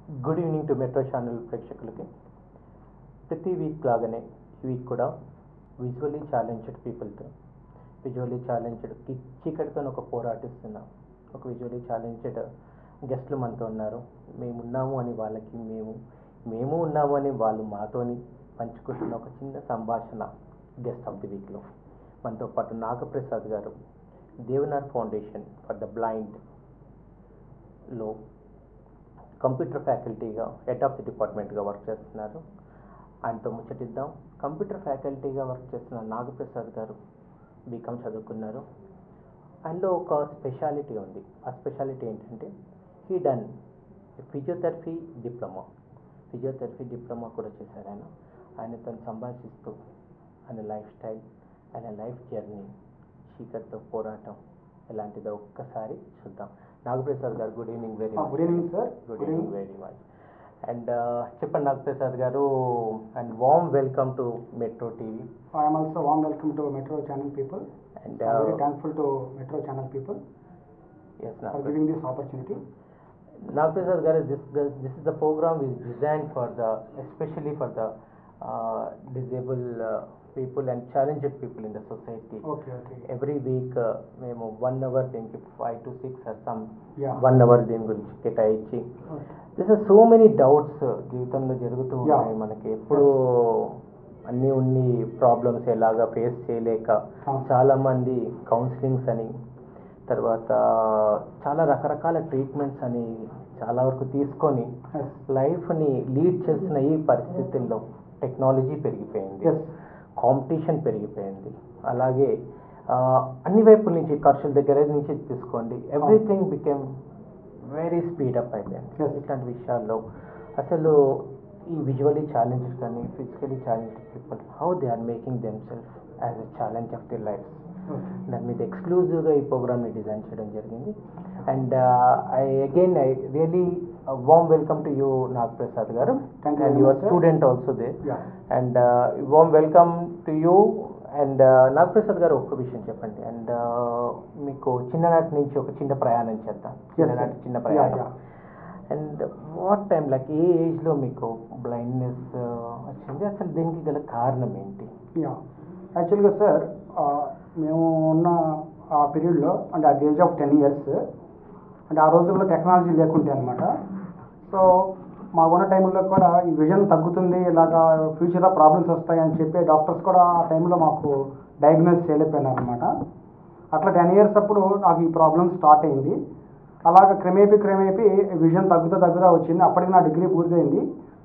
Good evening to metro channel ప్రేక్షకులకి ప్రతి week లాగానే ఈ వీక్ కూడా విజువల్లీ ఛాలెంజ్డ్ పీపుల్తో విజువల్లీ ఛాలెంజ్డ్ చీకటితో ఒక పోరాటిస్తున్న ఒక విజువల్లీ ఛాలెంజ్డ్ గెస్ట్లు మనతో ఉన్నారు మేము ఉన్నాము అని వాళ్ళకి మేము మేము ఉన్నాము అని వాళ్ళు మాతోని పంచుకుంటున్న ఒక చిన్న సంభాషణ గెస్ట్ ఆఫ్ ది వీక్లో మనతో పాటు Nagaprasad garu Devnar foundation for the blind లో కంప్యూటర్ ఫ్యాకల్టీగా హెడ్ ఆఫ్ ది డిపార్ట్మెంట్గా వర్క్ చేస్తున్నారు ఆయనతో ముచ్చటిద్దాం కంప్యూటర్ ఫ్యాకల్టీగా వర్క్ చేస్తున్న నాగప్రసాద్ గారు బీకామ్ చదువుకున్నారు ఆయనలో ఒక స్పెషాలిటీ ఉంది ఆ స్పెషాలిటీ ఏంటంటే he done physiotherapy diploma physiotherapy diploma కూడా చేశారు ఆయన ఆయనతో సంభాషిస్తూ ఆయన లైఫ్ స్టైల్ ఆయన లైఫ్ జర్నీ చీకటితో పోరాటం ఎలాంటిదో ఒక్కసారి చూద్దాం Nagaprasad garu good evening very much good evening sir good evening very much and చెప్పండి Nagaprasad garu and warm welcome to metro TV I'm also warm welcome to metro channel people and very thankful to metro channel people yes for giving this opportunity Nagprasad Garu, this, the, this is the program is designed for the, especially for the uh, disabled uh, people and challenged people in the society. Okay okay Every week uh, మేము one hour దీనికి five to six or some yeah one hour దీని గురించి కేటాయించి this are so many doubts జీవితంలో జరుగుతూ Yeah. ఉన్నాయి మనకి ఎప్పుడు అన్ని ఉన్ని ప్రాబ్లమ్స్ ఎలాగా ఫేస్ చేయలేక అవును. చాలా మంది కౌన్సిలింగ్స్ అని తర్వాత చాలా రకరకాల ట్రీట్మెంట్స్ అని చాలా వరకు తీసుకొని ఎస్ లైఫ్ని లీడ్ చేస్తున్న ఈ పరిస్థితుల్లో టెక్నాలజీ పెరిగిపోయింది ఎస్ కాంపిటీషన్ పెరిగిపోయింది అలాగే ఆ, అన్ని వైపుల నుంచి ఖర్చుల దగ్గర నుంచి తీసుకోండి ఎవ్రీథింగ్ బికెమ్ వెరీ స్పీడప్ అయిపోయింది Yes. ఇట్లాంటి విషయాల్లో అసలు ఈ విజువలీ ఛాలెంజ్ కానీ physically challenge people how they are making them self as a challenge of the life okay దాని మీద ఎక్స్క్లూజివ్గా ఈ ప్రోగ్రామ్ని డిజైన్ చేయడం జరిగింది and I again I really warm welcome to you Nagprasad garu Thank you and very your much, sir. Student also they yeah and warm welcome to you and Nag Nagprasad garu ఒక్క విషయం చెప్పండి అండ్ మీకు చిన్ననాటి నుంచి ఒక చిన్న ప్రయాణం చేద్దాం చిన్ననాటి చిన్న యా ప్రయాణం yeah and what time like a ఏజ్లో మీకు బ్లైండ్నెస్ వచ్చింది అసలు దీనికి గల కారణం ఏంటి యా యాక్చువల్గా సార్ మేము ఉన్న ఆ పీరియడ్లో అంటే at age of ten years అంటే ఆ రోజుల్లో టెక్నాలజీ లేకుంటే అనమాట సో మాకున్న టైంలో కూడా ఈ విజన్ తగ్గుతుంది ఇలాగా ఫ్యూచర్లో ప్రాబ్లమ్స్ వస్తాయి అని చెప్పి డాక్టర్స్ కూడా ఆ టైంలో మాకు డయాగ్నోస్ చేయలేకపోయినారు అనమాట అట్లా టెన్ ఇయర్స్ అప్పుడు నాకు ఈ ప్రాబ్లమ్ స్టార్ట్ అయింది అలాగ క్రమేపీ క్రమేపీ విజన్ తగ్గుతూ తగ్గుతూ వచ్చింది అప్పటికి నా డిగ్రీ పూర్తయింది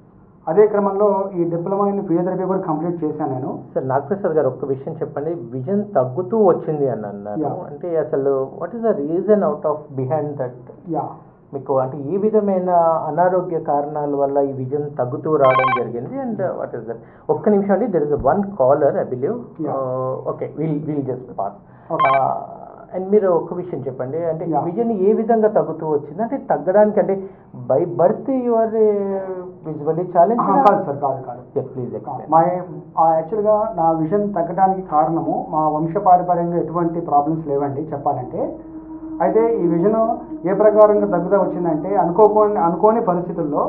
అదే క్రమంలో ఈ డిప్లొమా ఇన్ ఫిజియోథెరపీ కూడా కంప్లీట్ చేశాను నేను సార్ నాగప్రసాద్ గారు ఒక్క విషయం చెప్పండి విజన్ తగ్గుతూ వచ్చింది అని అన్నారు Yeah. అంటే అసలు what is the reason out of behind that yeah మీకు అంటే ఏ విధమైన అనారోగ్య కారణాల వల్ల ఈ విజన్ తగ్గుతూ రావడం జరిగింది అండ్ వాట్ ఈస్ దట్ ఒక్క నిమిషం అండి there is one caller I believe Yeah. Okay will will just pass Okay. And మీరు ఒక్క విషయం చెప్పండి అంటే Yeah. విజన్ ఏ విధంగా తగ్గుతూ వచ్చింది అంటే తగ్గడానికి అంటే by birth your visually challenge ఆహా, కాదు సార్ కాదు కాదు ప్లీజ్ ఎక్స్ప్లెయిన్ మా యాక్చువల్గా నా విజన్ తగ్గడానికి కారణము మా వంశపారంపర్యంగా ఎటువంటి ప్రాబ్లమ్స్ లేవండి చెప్పాలంటే అయితే ఈ విజన్ ఏ ప్రకారంగా తగ్గుతా వచ్చిందంటే అనుకోని అనుకోని పరిస్థితుల్లో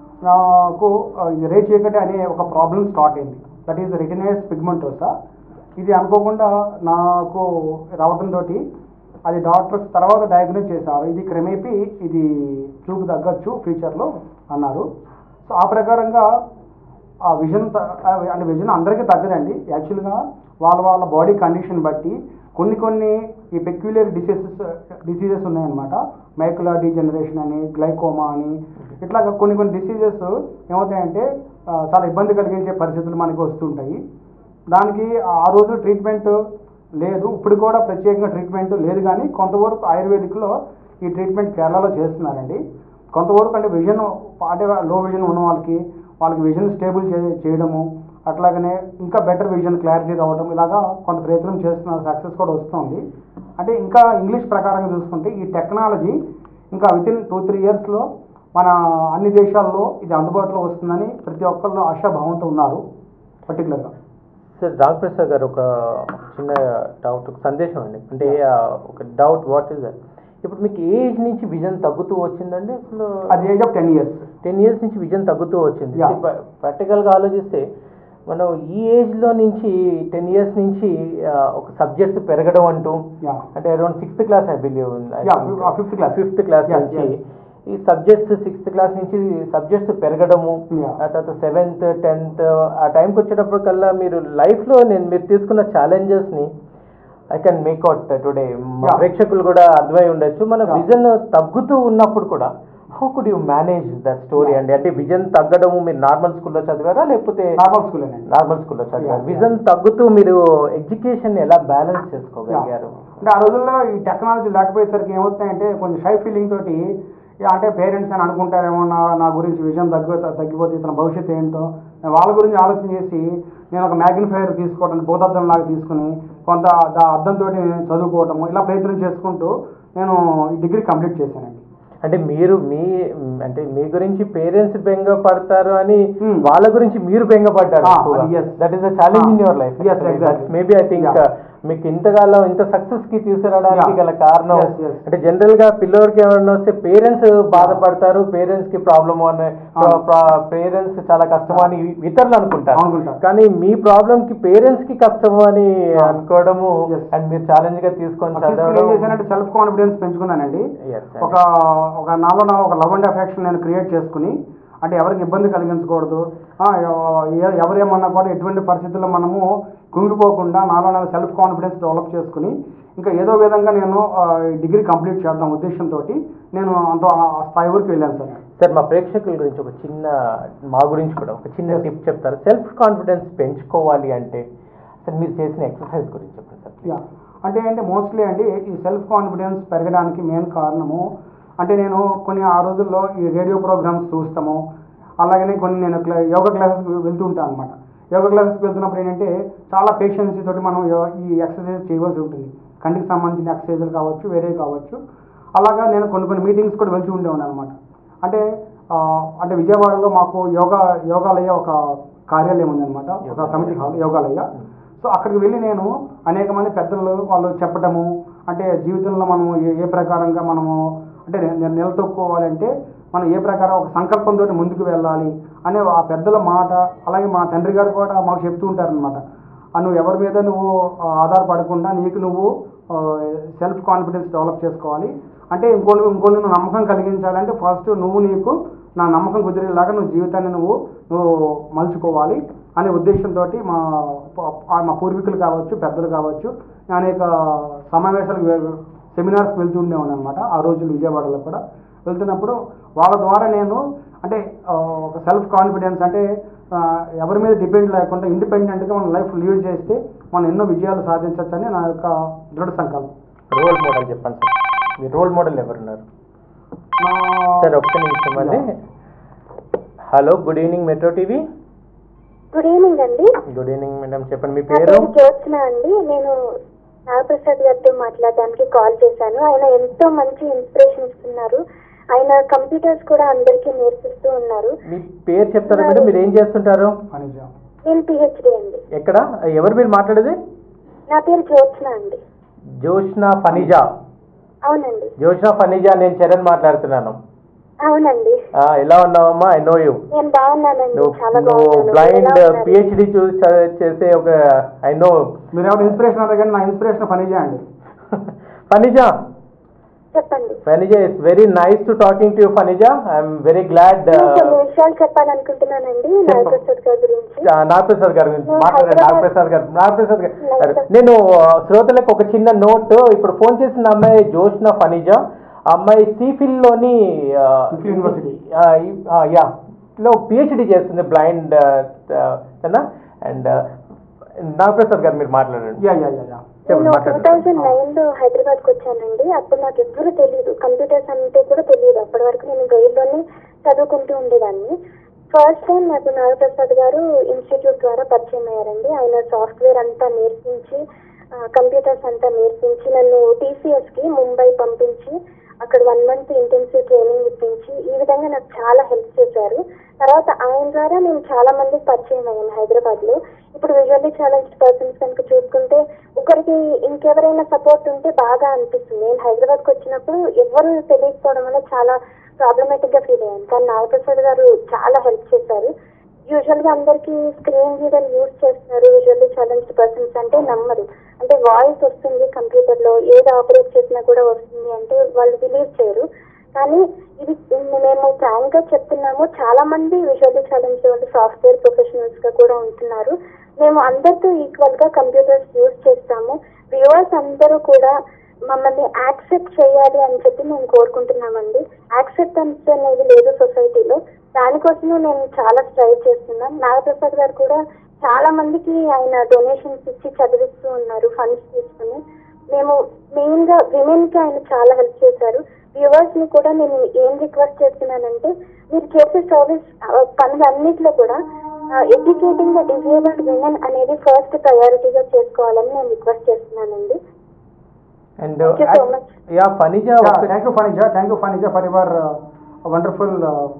నాకు ఆ, ఇది రే చీకటి అనే ఒక ప్రాబ్లం స్టార్ట్ అయింది దట్ ఈస్ రిటినైస్ పిగ్మెంటోసా ఇది అనుకోకుండా నాకు రావడంతో అది డాక్టర్స్ తర్వాత డయాగ్నోస్ చేశారు ఇది క్రమేపీ ఇది చూపు తగ్గచ్చు ఫ్యూచర్లో అన్నారు సో ఆ ప్రకారంగా ఆ విజన్ త- ఆ అంటే విజన్ అందరికీ తగ్గదండి యాక్చువల్గా వాళ్ళ వాళ్ళ బాడీ కండిషన్ బట్టి కొన్ని కొన్ని ఈ పెక్యులర్ డిసీజెస్ డిసీజెస్ ఉన్నాయన్నమాట మైకులా డీజనరేషన్ అని గ్లైకోమా అని ఇట్లాగా కొన్ని కొన్ని డిసీజెస్ ఏమవుతాయంటే ఆ, చాలా ఇబ్బంది కలిగించే పరిస్థితులు మనకి వస్తుంటాయి దానికి ఆ రోజు ట్రీట్మెంట్ లేదు ఇప్పుడు కూడా ప్రత్యేకంగా ట్రీట్మెంట్ లేదు కానీ కొంతవరకు ఆయుర్వేదిక్లో ఈ ట్రీట్మెంట్ కేరళలో చేస్తున్నారండి కొంతవరకు అంటే విజన్ అంటే లో విజన్ ఉన్న వాళ్ళకి వాళ్ళకి విజన్ స్టేబుల్ చే చేయడము అట్లాగనే ఇంకా బెటర్ విజన్ క్లారిటీ రావడం ఇలాగా కొంత ప్రయత్నం చేస్తున్నారు సక్సెస్ కూడా వస్తుంది అంటే ఇంకా ఇంగ్లీష్ ప్రకారంగా చూసుకుంటే ఈ టెక్నాలజీ ఇంకా విత్ ఇన్ టూ త్రీ ఇయర్స్లో మన అన్ని దేశాల్లో ఇది అందుబాటులో వస్తుందని ప్రతి ఒక్కళ్ళు ఆశాభావంతో ఉన్నారు పర్టికులర్గా సార్ రాఘప్రసాద్ గారు ఒక చిన్న డౌట్ ఒక సందేశం అండి అంటే ఆ, ఒక డౌట్ వాట్ ఇస్ దట్ ఇప్పుడు మీకు ఏ ఏజ్ నుంచి విజన్ తగ్గుతూ వచ్చిందండి అసలు అది age of ten years ten years నుంచి విజన్ తగ్గుతూ వచ్చింది Yeah. ప్రాక్టికల్గా ఆలోచిస్తే మనం ఈ ఏజ్లో నుంచి టెన్ ఇయర్స్ నుంచి ఆ, ఒక సబ్జెక్ట్స్ పెరగడం అంటూ యా అంటే around sixth class I believe Yeah, fifth class. Fifth class Yes, నుంచి yes. ఈ సబ్జెక్ట్స్ సిక్స్త్ క్లాస్ నుంచి సబ్జెక్ట్స్ పెరగడము Yeah. ఆ తర్వాత సెవెంత్ టెన్త్ ఆ టైంకి వచ్చేటప్పటికల్లా మీరు లైఫ్లో నేను మీరు తీసుకున్న ఛాలెంజెస్ని ఐ కెన్ మేక్అవుట్ టుడే మా Yeah. ప్రేక్షకులు కూడా అర్థమై ఉండొచ్చు మన Yeah. విజన్ తగ్గుతూ ఉన్నప్పుడు కూడా how could you manage the story Yeah. అండి అంటే విజన్ తగ్గడము మీరు నార్మల్ స్కూల్లో చదివారా లేకపోతే నార్మల్ స్కూలేనండి నార్మల్ స్కూల్లో చదివారు Yeah, విజన్ తగ్గుతూ మీరు ఎడ్యుకేషన్ ఎలా బ్యాలెన్స్ చేసుకోగలిగారు అంటే ఆ రోజుల్లో ఈ టెక్నాలజీ లేకపోయేసరికి ఏమవుతాయంటే కొంచెం షై ఫీలింగ్ తోటి ఇక అంటే పేరెంట్స్ అని అనుకుంటారేమో నా నా గురించి విషయం తగ్గి తగ్గిపోతే ఇతని భవిష్యత్తు ఏంటో నేను వాళ్ళ గురించి ఆలోచన చేసి నేను ఒక మ్యాగ్నిఫైర్ తీసుకోవడం భూతద్దం లాగా తీసుకుని కొంత దా అద్దంతో చదువుకోవటము ఇలా ప్రయత్నం చేసుకుంటూ నేను ఈ డిగ్రీ కంప్లీట్ చేశానండి అంటే మీరు మీ అంటే మీ గురించి పేరెంట్స్ బెంగ పడతారు అని Hmm. వాళ్ళ గురించి మీరు బెంగపడ్డారు Ah, అది yes. That is a challenge in Ah, your life yes, exactly. Maybe I think Yeah. మీకు ఇంతకాలం ఇంత సక్సెస్ కి తీసుకురావడానికి Yeah. గల కారణం Yes, yes. అంటే జనరల్ గా పిల్లోడికి ఏమన్నా వస్తే పేరెంట్స్ బాధపడతారు పేరెంట్స్ కి ప్రాబ్లమ్ అని Ah. పేరెంట్స్ చాలా కష్టం అని ఇతరులు అనుకుంటారు అనుకుంటారు. కానీ మీ ప్రాబ్లం కి పేరెంట్స్ కి కష్టము అని Ah. అనుకోవడము Yes. అండ్ మీరు ఛాలెంజ్ గా తీసుకొని తీసుకుని ఏం చదవడం చేశానంటే సెల్ఫ్ కాన్ఫిడెన్స్ పెంచుకున్నానండి Yes, ఒక ఒక నాలో నా ఒక లవ్ అండ్ అఫెక్షన్ నేను క్రియేట్ చేసుకుని అంటే ఎవరికి ఇబ్బంది కలిగించకూడదు ఆ, ఎవ- ఎ- ఎవరేమన్నా కూడా ఎటువంటి పరిస్థితుల్లో మనము కుంగిపోకుండా నాలో నా సెల్ఫ్ కాన్ఫిడెన్స్ డెవలప్ చేసుకుని ఇంకా ఏదో విధంగా నేను ఆ, ఈ డిగ్రీ కంప్లీట్ చేద్దాం ఉద్దేశంతో నేను అంత ఆ స్థాయి వరకు వెళ్ళాను సార్ సార్ మా ప్రేక్షకుల గురించి ఒక చిన్న మా గురించి కూడా ఒక చిన్న టిప్ చెప్తారు సెల్ఫ్ కాన్ఫిడెన్స్ పెంచుకోవాలి అంటే సార్ మీరు చేసిన ఎక్సర్సైజ్ గురించి చెప్పండి సార్ యా అంటే అంటే మోస్ట్లీ అండి ఈ సెల్ఫ్ కాన్ఫిడెన్స్ పెరగడానికి మెయిన్ కారణము అంటే నేను కొన్ని ఆ రోజుల్లో ఈ రేడియో ప్రోగ్రామ్స్ చూస్తాము అలాగనే కొన్ని నేను క్లా యోగా క్లాసెస్ వెళ్తూ ఉంటాను అనమాట యోగా క్లాసెస్కి వెళ్తున్నప్పుడు ఏంటంటే చాలా పేషెన్సీ తోటి మనం యో- ఈ ఎక్సర్సైజ్ చేయవలసి ఉంటుంది కంటికి సంబంధించిన ఎక్సర్సైజులు కావచ్చు వేరే కావచ్చు అలాగా నేను కొన్ని కొన్ని మీటింగ్స్ కూడా వెళ్తూ ఉండేవాడిని అనమాట అంటే ఆ, అంటే విజయవాడలో మాకు యోగా యోగాలయ ఒక కార్యాలయం ఉందన్నమాట ఒక కమిటీ హాల్ యోగాలయ సో అక్కడికి వెళ్ళి నేను అనేక మంది పెద్దలు వాళ్ళు చెప్పటము అంటే జీవితంలో మనము ఏ ఏ ప్రకారంగా మనము అంటే ని- ని- నిలదొక్కుకోవాలంటే మనం ఏ ప్రకారం ఒక సంకల్పంతో ముందుకు వెళ్ళాలి అనే ఆ పెద్దల మాట అలాగే మా తండ్రి గారు కూడా మాకు చెప్తూ ఉంటారనమాట నువ్వు ఎవరి మీద నువ్వు ఆ, ఆధారపడకుండా నీకు నువ్వు సెల్ఫ్ కాన్ఫిడెన్స్ డెవలప్ చేసుకోవాలి అంటే ఇంకోళ్ళు ఇంకోళ్ళు నువ్వు నమ్మకం కలిగించాలంటే ఫస్ట్ నువ్వు నీకు నా నమ్మకం కుదిరేలాగా నువ్వు జీవితాన్ని నువ్వు నువ్వు మలుచుకోవాలి అనే ఉద్దేశంతో మా ప- మా పూర్వీకులు కావచ్చు పెద్దలు కావచ్చు అనేక సమావేశాలకు వె- సెమినార్స్కి వెళ్తూ ఉండేవాడిని అనమాట ఆ రోజులు విజయవాడలో కూడా వెళ్తున్నప్పుడు వాళ్ళ ద్వారా నేను అంటే ఆ, ఒక సెల్ఫ్ కాన్ఫిడెన్స్ అంటే ఆ, ఎవరి మీద డిపెండ్ లేకుండా ఇండిపెండెంట్గా మన లైఫ్ లీడ్ చేస్తే మనం ఎన్నో విజయాలు సాధించవచ్చని నా యొక్క దృఢ సంకల్పం రోల్ మోడల్ చెప్పండి సార్ మీ రోల్ మోడల్ ఎవరున్నారు సార్ ఒక్క నిమిషం అండి hello good evening metro TV good evening అండి గుడ్ ఈవినింగ్ మేడం చెప్పండి మీ నా పేరు పేరు జ్యోత్స్న అండి నేను నాగప్రసాద్ గారితో మాట్లాడడానికి కాల్ చేశాను ఆయన ఎంతో మంచి ఇన్స్పిరేషన్ ఇస్తున్నారు ఆయన కంప్యూటర్స్ కూడా అందరికీ నేర్పిస్తూ ఉన్నారు మీ పేరు చెప్తారా మేడం మీరు ఏం చేస్తుంటారు అనిజ నేను పిహెచ్డి అండి ఎక్కడ ఎవరు మీరు మాట్లాడేది నా పేరు జ్యోత్స్న అండి జోష్నా ఫనిజా అవునండి జోష్నా ఫనిజా నేను చరణ్ మాట్లాడుతున్నాను అవునండి ఆ, ఎలా ఉన్నావమ్మా ఐ నో యూ నేను బాగున్నానండి నువ్వు చాలా నువ్వు బాగున్నాను బ్లైండ్ ఎలా ఉన్నారు? పిహెచ్డి చూసి చ- చేసే ఒక ఐ నో మీరు ఎవరు ఇన్స్పిరేషన్ అడగండి నా ఇన్స్పిరేషన్ ఫనీజా అండి ఫనిజా చెప్పండి Fanija it's very nice to talking to you Fanija I'm very glad నేను కొన్ని విషయాలు చెప్పాలనుకుంటున్నానండి నాగప్రసాద్ గారి గురించి నాగప్రసాద్ గారి గురించి నేను మాట్లాడండి హైదరాబాద్ నాగప్రసాద్ గారు నాగప్రసాద్ గారు లైక్ నేను ఆ, శ్రోతలకు ఒక చిన్న నోట్ ఇప్పుడు ఫోన్ చేసిన అమ్మాయి జోష్న ఫనిజా ఆ అమ్మాయి సిఫిల్ లోని ఆ, సిఫిల్ యూనివర్సిటీ. ఆ, ఈ- ఆ, యా లో పిహెచ్డి చేస్తుంది బ్లైండ్ అండ్ నాగప్రసాద్ గారు మీరు మాట్లాడండి యా యా యా యా చెప్పండి నేను టూ మాట్లాడండి థౌజండ్ నైన్ లో హైదరాబాద్ కి వచ్చానండి అప్పుడు నాకు ఎవ్వరూ తెలియదు కంప్యూటర్స్ అంటే కూడా తెలియదు అప్పటి వరకు నేను గైడ్లోనే చదువుకుంటూ ఉండేదాన్ని ఫస్ట్ టైం నాకు నాగప్రసాద్ గారు ఇన్స్టిట్యూట్ ద్వారా పరిచయం అయ్యారండి ఆయన సాఫ్ట్వేర్ అంతా నేర్పించి కంప్యూటర్స్ అంతా నేర్పించి నన్ను TCS కి ముంబై పంపించి అక్కడ వన్ మంత్ ఇంటెన్సివ్ ట్రైనింగ్ ఇప్పించి ఈ విధంగా నాకు చాలా హెల్ప్ చేశారు తర్వాత ఆయన ద్వారా నేను చాలా మందికి పరిచయం అయ్యాను హైదరాబాద్ లో ఇప్పుడు విజువల్లీ ఛాలెంజ్డ్ పర్సన్స్ కనుక చూసుకుంటే ఒకరికి ఇంకెవరైనా సపోర్ట్ ఉంటే బాగా అనిపిస్తుంది నేను హైదరాబాద్కి వచ్చినప్పుడు ఎవరు తెలియకపోవడం వల్ల చాలా ప్రాబ్లమేటిక్ గా ఫీల్ అయ్యాను కానీ నాగప్రసాద్ గారు చాలా హెల్ప్ చేశారు యూజువల్ గా అందరికి స్క్రీన్ రీడర్ యూజ్ చేస్తున్నారు యూజువల్లీ ఛాలెంజ్ పర్సన్స్ అంటే నమ్మరు అంటే వాయిస్ వస్తుంది కంప్యూటర్ లో ఏది ఆపరేట్ చేసినా కూడా వస్తుంది అంటే వాళ్ళు బిలీవ్ చేయరు కానీ ఇది మేము ఫ్రాంక్ గా చెప్తున్నాము చాలా మంది విజువల్లీ ఛాలెంజ్ వాళ్ళు సాఫ్ట్వేర్ ప్రొఫెషనల్స్ గా కూడా ఉంటున్నారు మేము అందరితో ఈక్వల్ గా కంప్యూటర్స్ యూజ్ చేస్తాము వ్యూవర్స్ అందరూ కూడా మమ్మల్ని యాక్సెప్ట్ చేయాలి అని చెప్పి మేము కోరుకుంటున్నామండి యాక్సెప్టెన్స్ అనేది లేదు సొసైటీలో దానికోసమే నేను చాలా స్ట్రైవ్ చేస్తున్నాం నాగప్రసాద్ గారు కూడా చాలా మందికి ఆయన డొనేషన్స్ ఇచ్చి చదివిస్తూ ఉన్నారు ఫండ్స్ తీసుకుని మేము మెయిన్ గా విమెన్ కి ఆయన చాలా హెల్ప్ చేశారు వ్యూవర్స్ ని కూడా నేను ఏం రిక్వెస్ట్ చేస్తున్నానంటే మీరు చేసే సర్వీస్ పనులన్నిట్లో కూడా ఎడ్యుకేటింగ్ ద డిజేబుల్డ్ విమెన్ అనేది ఫస్ట్ ప్రయారిటీగా చేసుకోవాలని నేను రిక్వెస్ట్ చేస్తున్నానండి and Thank you so much. Yeah Fanija thank you Fanija thank you Fanija for your wonderful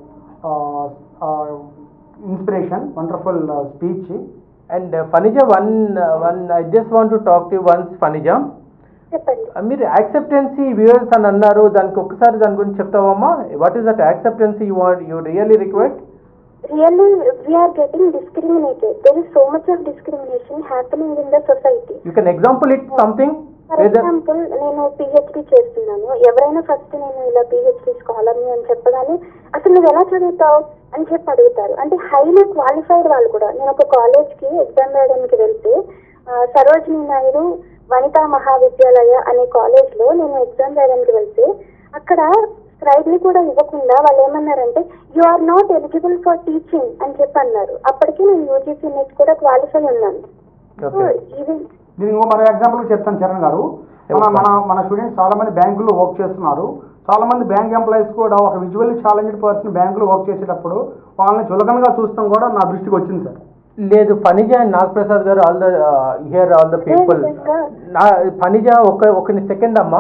inspiration wonderful speech and Fanija one one I just want to talk to once Fanija చెప్పండి మీరు acceptancy viewers అని అన్నారు దానికి ఒక్కసారి దాని గురించి చెప్తావమ్మా what is that acceptancy you want you really required really we are getting discriminated there is so much of discrimination happening in the society you can example it something for example నేను PhD చేస్తున్నాను ఎవరైనా first నేను ఇలా PhD స్కాలర్ని అని చెప్పగానే అసలు నువ్వు ఎలా చదువుతావు అని చెప్పి అడుగుతారు అంటే హైలీ క్వాలిఫైడ్ వాళ్ళు కూడా నేను ఒక కాలేజ్కి ఎగ్జామ్ రాయడానికి వెళ్తే ఆ, సరోజినీ నాయుడు వనితా మహావిద్యాలయ అనే కాలేజ్లో నేను ఎగ్జామ్ రాయడానికి వెళ్తే అక్కడ స్క్రైబ్ ని కూడా ఇవ్వకుండా వాళ్ళు ఏమన్నారంటే you are not eligible for teaching అని చెప్పి అన్నారు అప్పటికి నేను యూజీసీ నెట్ కూడా క్వాలిఫై ఉన్నాను సో ఓకే ఇది నేను ఇంకో మరో ఎగ్జాంపుల్ చెప్తాను చరణ్ గారు మన మన మన స్టూడెంట్స్ చాలా మంది బ్యాంకుల్లో వర్క్ చేస్తున్నారు చాలా మంది బ్యాంక్ ఎంప్లాయీస్ కూడా ఒక విజువల్లీ ఛాలెంజ్డ్ పర్సన్ బ్యాంకులో వర్క్ చేసేటప్పుడు వాళ్ళని చులకనగా చూస్తాం కూడా నా దృష్టికి వచ్చింది సార్ లేదు ఫనిజ అండ్ నాగప్రసాద్ గారు all the here all the people విధంగా- నా ఫనిజ ఒక ఒక సెకండ్ అమ్మా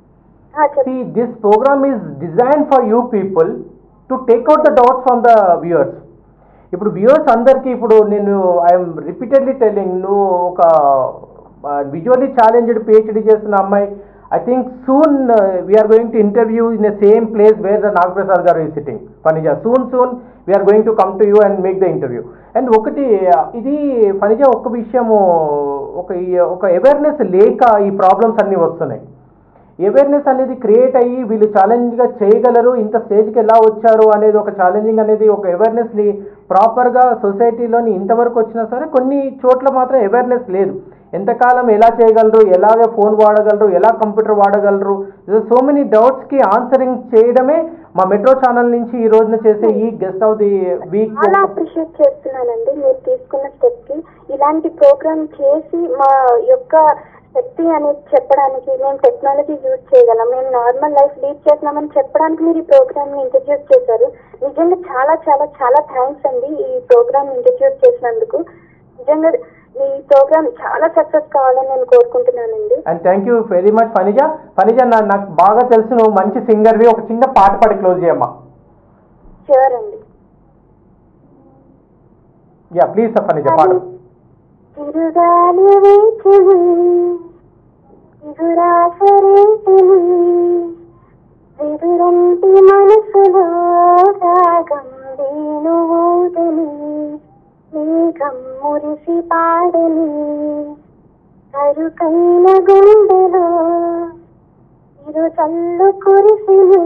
ఆ, చెప్పండి See, this program is designed for you people to take out the doubts from the viewers. ఇప్పుడు వ్యూవర్స్ అందరికీ ఇప్పుడు నేను ఐఎమ్ రిపీటెడ్లీ టెలింగ్ నువ్వు ఒక విజువల్లీ ఛాలెంజ్డ్ పిహెచ్డి చేస్తున్న అమ్మాయి I think soon we're going to interview in the same place where the Nagaprasad గారు ఈ sitting Fanija soon soon we're going to come to you and make the interview and ఒకటి uh, ఇది ఫనిజా ఒక విషయము ఒక ఈ- ఒక అవేర్నెస్ లేక ఈ ప్రాబ్లమ్స్ అన్నీ వస్తున్నాయి అవేర్నెస్ అనేది క్రియేట్ అయ్యి వీళ్ళు ఛాలెంజ్గా చేయగలరు ఇంత స్టేజ్కి ఎలా వచ్చారు అనేది ఒక ఛాలెంజింగ్ అనేది ఒక అవేర్నెస్ని ప్రాపర్గా సొసైటీలోని ఇంతవరకు వచ్చినా సరే కొన్ని చోట్ల మాత్రం అవేర్నెస్ లేదు ఎంతకాలం ఎలా చేయగలరు ఎలాగ ఫోన్ వాడగలరు ఎలా కంప్యూటర్ వాడగలరు సో మెనీ డౌట్స్కి ఆన్సరింగ్ చేయడమే మా మెట్రో ఛానల్ నుంచి ఈ రోజున చేసే ఈ గెస్ట్ ఆఫ్ ది వీక్ చాలా అప్రిషియేట్ చేస్తున్నానండి మీరు తీసుకున్న స్టెప్ కి ఇలాంటి ప్రోగ్రామ్ చేసి మా యొక్క శక్తి అనేది చెప్పడానికి మేము టెక్నాలజీ యూజ్ చేయగలం మేము నార్మల్ లైఫ్ లీడ్ చేస్తున్నామని చెప్పడానికి మీరు ఈ ప్రోగ్రామ్ ని ఇంట్రడ్యూస్ చేశారు నిజంగా చాలా చాలా చాలా థ్యాంక్స్ అండి ఈ ప్రోగ్రామ్ ఇంట్రడ్యూస్ చేసినందుకు నిజంగా ఈ ప్రోగ్రామ్ చాలా సక్సెస్ కావాలని నేను కోరుకుంటున్నానండి and thank you very much Fanija Fanija నా- నాకు బాగా తెలుసు నువ్వు మంచి సింగర్వి ఒక చిన్న పాట పాడి క్లోజ్ చేయమ్మా షూర్ అండి యా ప్లీజ్ ఫనిజ పాడు చిరుగాలి వీచెను చిగురాసరేచెను విదురంటి మనసులో రాగం వేణువూదని మేఘం మురిసి పాడని కరుకైన గుండెలో ఇరు చల్లు కురిసిని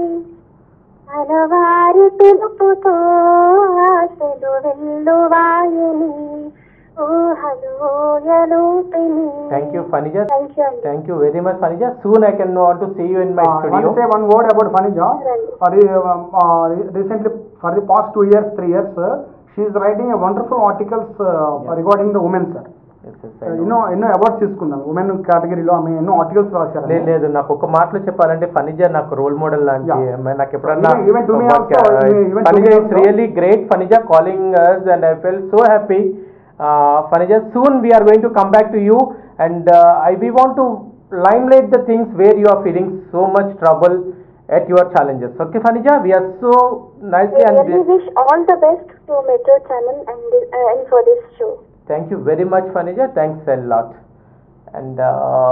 అలవారి పిలుపుతో ఆశలు వెల్లువాయని ఊహలు ఊయలూపిని thank you Fanija thank you అండి thank you very much Fanija soon I can want to see you in my studio say one word about Fanija. Right. Uh, re- um, uh, re- recently, for the past two years, three years, uh, she is writing a wonderful articles uh, Yeah. regarding the women, sir. Uh, ఎన్నో ఎన్నో awards తీసుకుందాం women కేటగిరీలో ఆమె ఎన్నో articles రాశారు లేదు లేదు నాకు ఒక మాటలో చెప్పాలంటే ఫనిజ నాకు రోల్ మోడల్ లాంటి Yeah. ఆమె నాకు ఎప్పుడన్నా Even- even to me also, even- even to Fanija me is also. Really great Fanija calling us and I felt so happy Fanija soon we're going to come back to you and I we want to limelight the things where you are feeling so much trouble at your challenges okay Fanija we're so nicely I and really wish all the best to Metro Channel and, this, uh, and for this show. Thank you very much Fanija thanks a lot and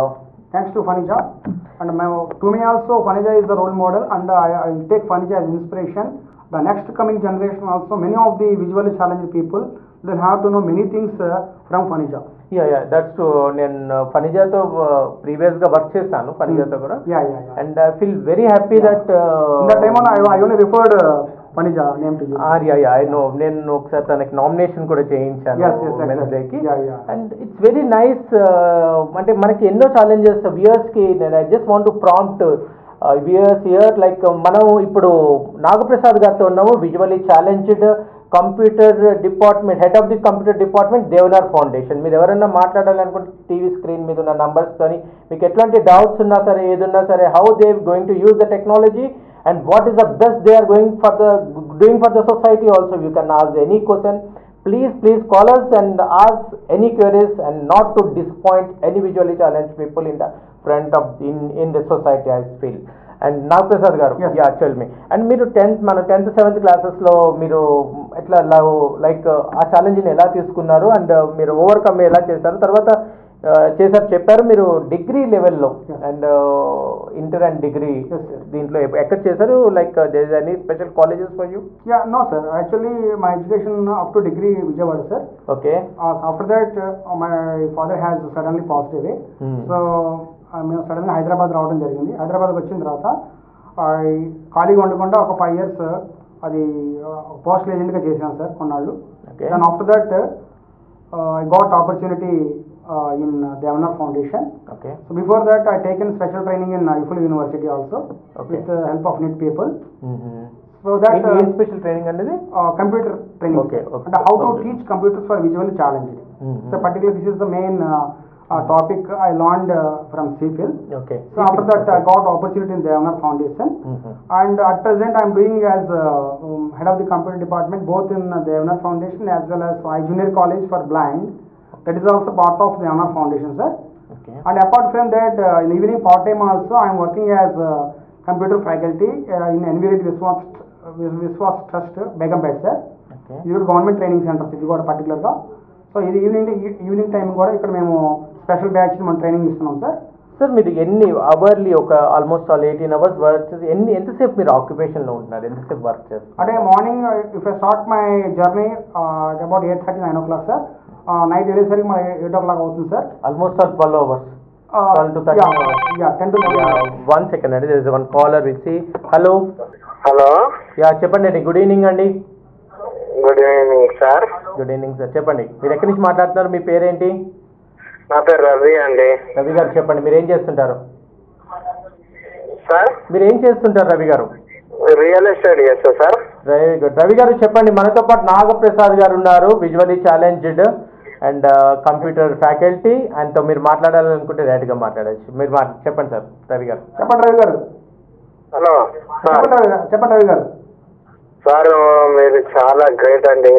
thanks to Fanija. And my, to me also, Fanija is the role model, and I, I will take Fanija as inspiration. The next coming generation also, many of the visually challenged people, they'll have to know many things uh, from Fanija. Yeah yeah that's true నేను ఫనిజాతో previous గా work చేశాను ఫనిజాతో కూడా Yeah, yeah, yeah. And I feel very happy that In that time on, I, I only referred uh, Fanija name to you. Yeah yeah I know నేను ఒకసారి తనకి nomination కూడా చేయించాను Yes, yes, Women's exactly. Day కి Yeah, yeah. And it's very nice అంటే మనకి ఎన్నో challenges viewers కి నేను I just want to prompt viewers year like మనం ఇప్పుడు నాగప్రసాద్ గారితో ఉన్నాము visually challenged computer department head of the computer department Devanar foundation మీరు ఎవరైనా మాట్లాడాలనుకుంటే టీవీ స్క్రీన్ మీద ఉన్న నంబర్స్ కానీ మీకు ఎట్లాంటి డౌట్స్ ఉన్నా సరే ఏదున్నా సరే how they going to use the technology and what is the best they are going for the doing for the society also you can ask any question please please call us and ask any queries and not to disappoint any visually challenged people in the front of in in the society i feel అండ్ నాగప్రసాద్ గారు Yes. Yeah tell me and మీరు tenth మన tenth seventh క్లాసెస్లో మీరు ఎట్లా like ఆ ఛాలెంజ్ని ఎలా తీసుకున్నారు అండ్ మీరు ఓవర్కమ్ ఎలా చేశారు తర్వాత ఆ, చేశారు చెప్పారు మీరు డిగ్రీ లెవెల్లో Yes. And inter and degree Yes, sir. దీంట్లో ఎప్- ఎక్కడ చేశారు like there any special colleges for you Yeah, no, sir. Actually, my education up to degree Vijayawada, sir. Okay Uh, after that, uh, my father has suddenly passed away. Hmm. So మేము సడన్గా హైదరాబాద్ రావడం జరిగింది హైదరాబాద్కి వచ్చిన తర్వాత I ఖాళీగా ఉండకుండా ఒక ఫైవ్ ఇయర్స్ అది పోస్టల్ ఏజెంట్గా చేశాను సార్ కొన్నాళ్ళు Okay. Then after that I got opportunity in Devanar foundation okay so before that I taken special training in EFLU university also Okay. With help of NIT people so that ఏం special training అనేది computer training Okay, okay. అంటే how to Okay. Teach computers for visual challenge Mhm. So particular this is the main topic I land from CIEFL okay so after that I got opportunity in Devanar foundation and at present i'm doing as uh, um, head of the computer department both in uh, Devanar foundation as well as I junior college for blind that is also part of the Devanar foundation sir okay and apart from that uh, in evening part time also i am working as uh, computer faculty uh, in NVRIT Viswas Viswas Trust Begumpet sir okay ఇది కూడా government training centres ఇది కూడా పర్టికులర్గా so ఇది evening evening time కూడా ఇక్కడ మేము special batch మనం ట్రైనింగ్ ఇస్తున్నాం సార్ సార్ మీరు ఎన్ని అవర్లీ ఒక almost all eighteen hours work చేసి ఎన్ని ఎంతసేపు మీరు ఆక్యుపేషన్లో ఉంటున్నారు ఎంతసేపు వర్క్ చేస్తారు అంటే morning if I start my journey about eight thirty nine o'clock sir night వెళ్ళేసరికి మన ఎయిట్ ఓ క్లాక్ అవుతుంది sir almost all twelve hours 12 to 13 hours. Yeah ten to one second అండి దిస్ వన్ కాలర్ విసి hello hello yeah చెప్పండి అండి good evening అండి good evening sir good evening sir చెప్పండి మీరు ఎక్కడి నుంచి మాట్లాడుతున్నారు మీ పేరేంటి నా పేరు రవి అండి రవి గారు చెప్పండి మీరు ఏం చేస్తుంటారు సార్ మీరు ఏం చేస్తుంటారు రవి గారు రియల్ ఎస్టేట్ చేస్తా సార్ వెరీ గుడ్ రవి గారు చెప్పండి మనతో పాటు నాగప్రసాద్ గారు ఉన్నారు visually challenged and computer faculty ఆయనతో మీరు మాట్లాడాలనుకుంటే డైరెక్ట్గా మాట్లాడచ్చు మీరు మా చెప్పండి సార్ రవి గారు చెప్పండి రవి గారు హలో సార్ చెప్పండి రవి గారు చెప్పండి రవి గారు సార్ మీరు చాలా గ్రేట్ అండి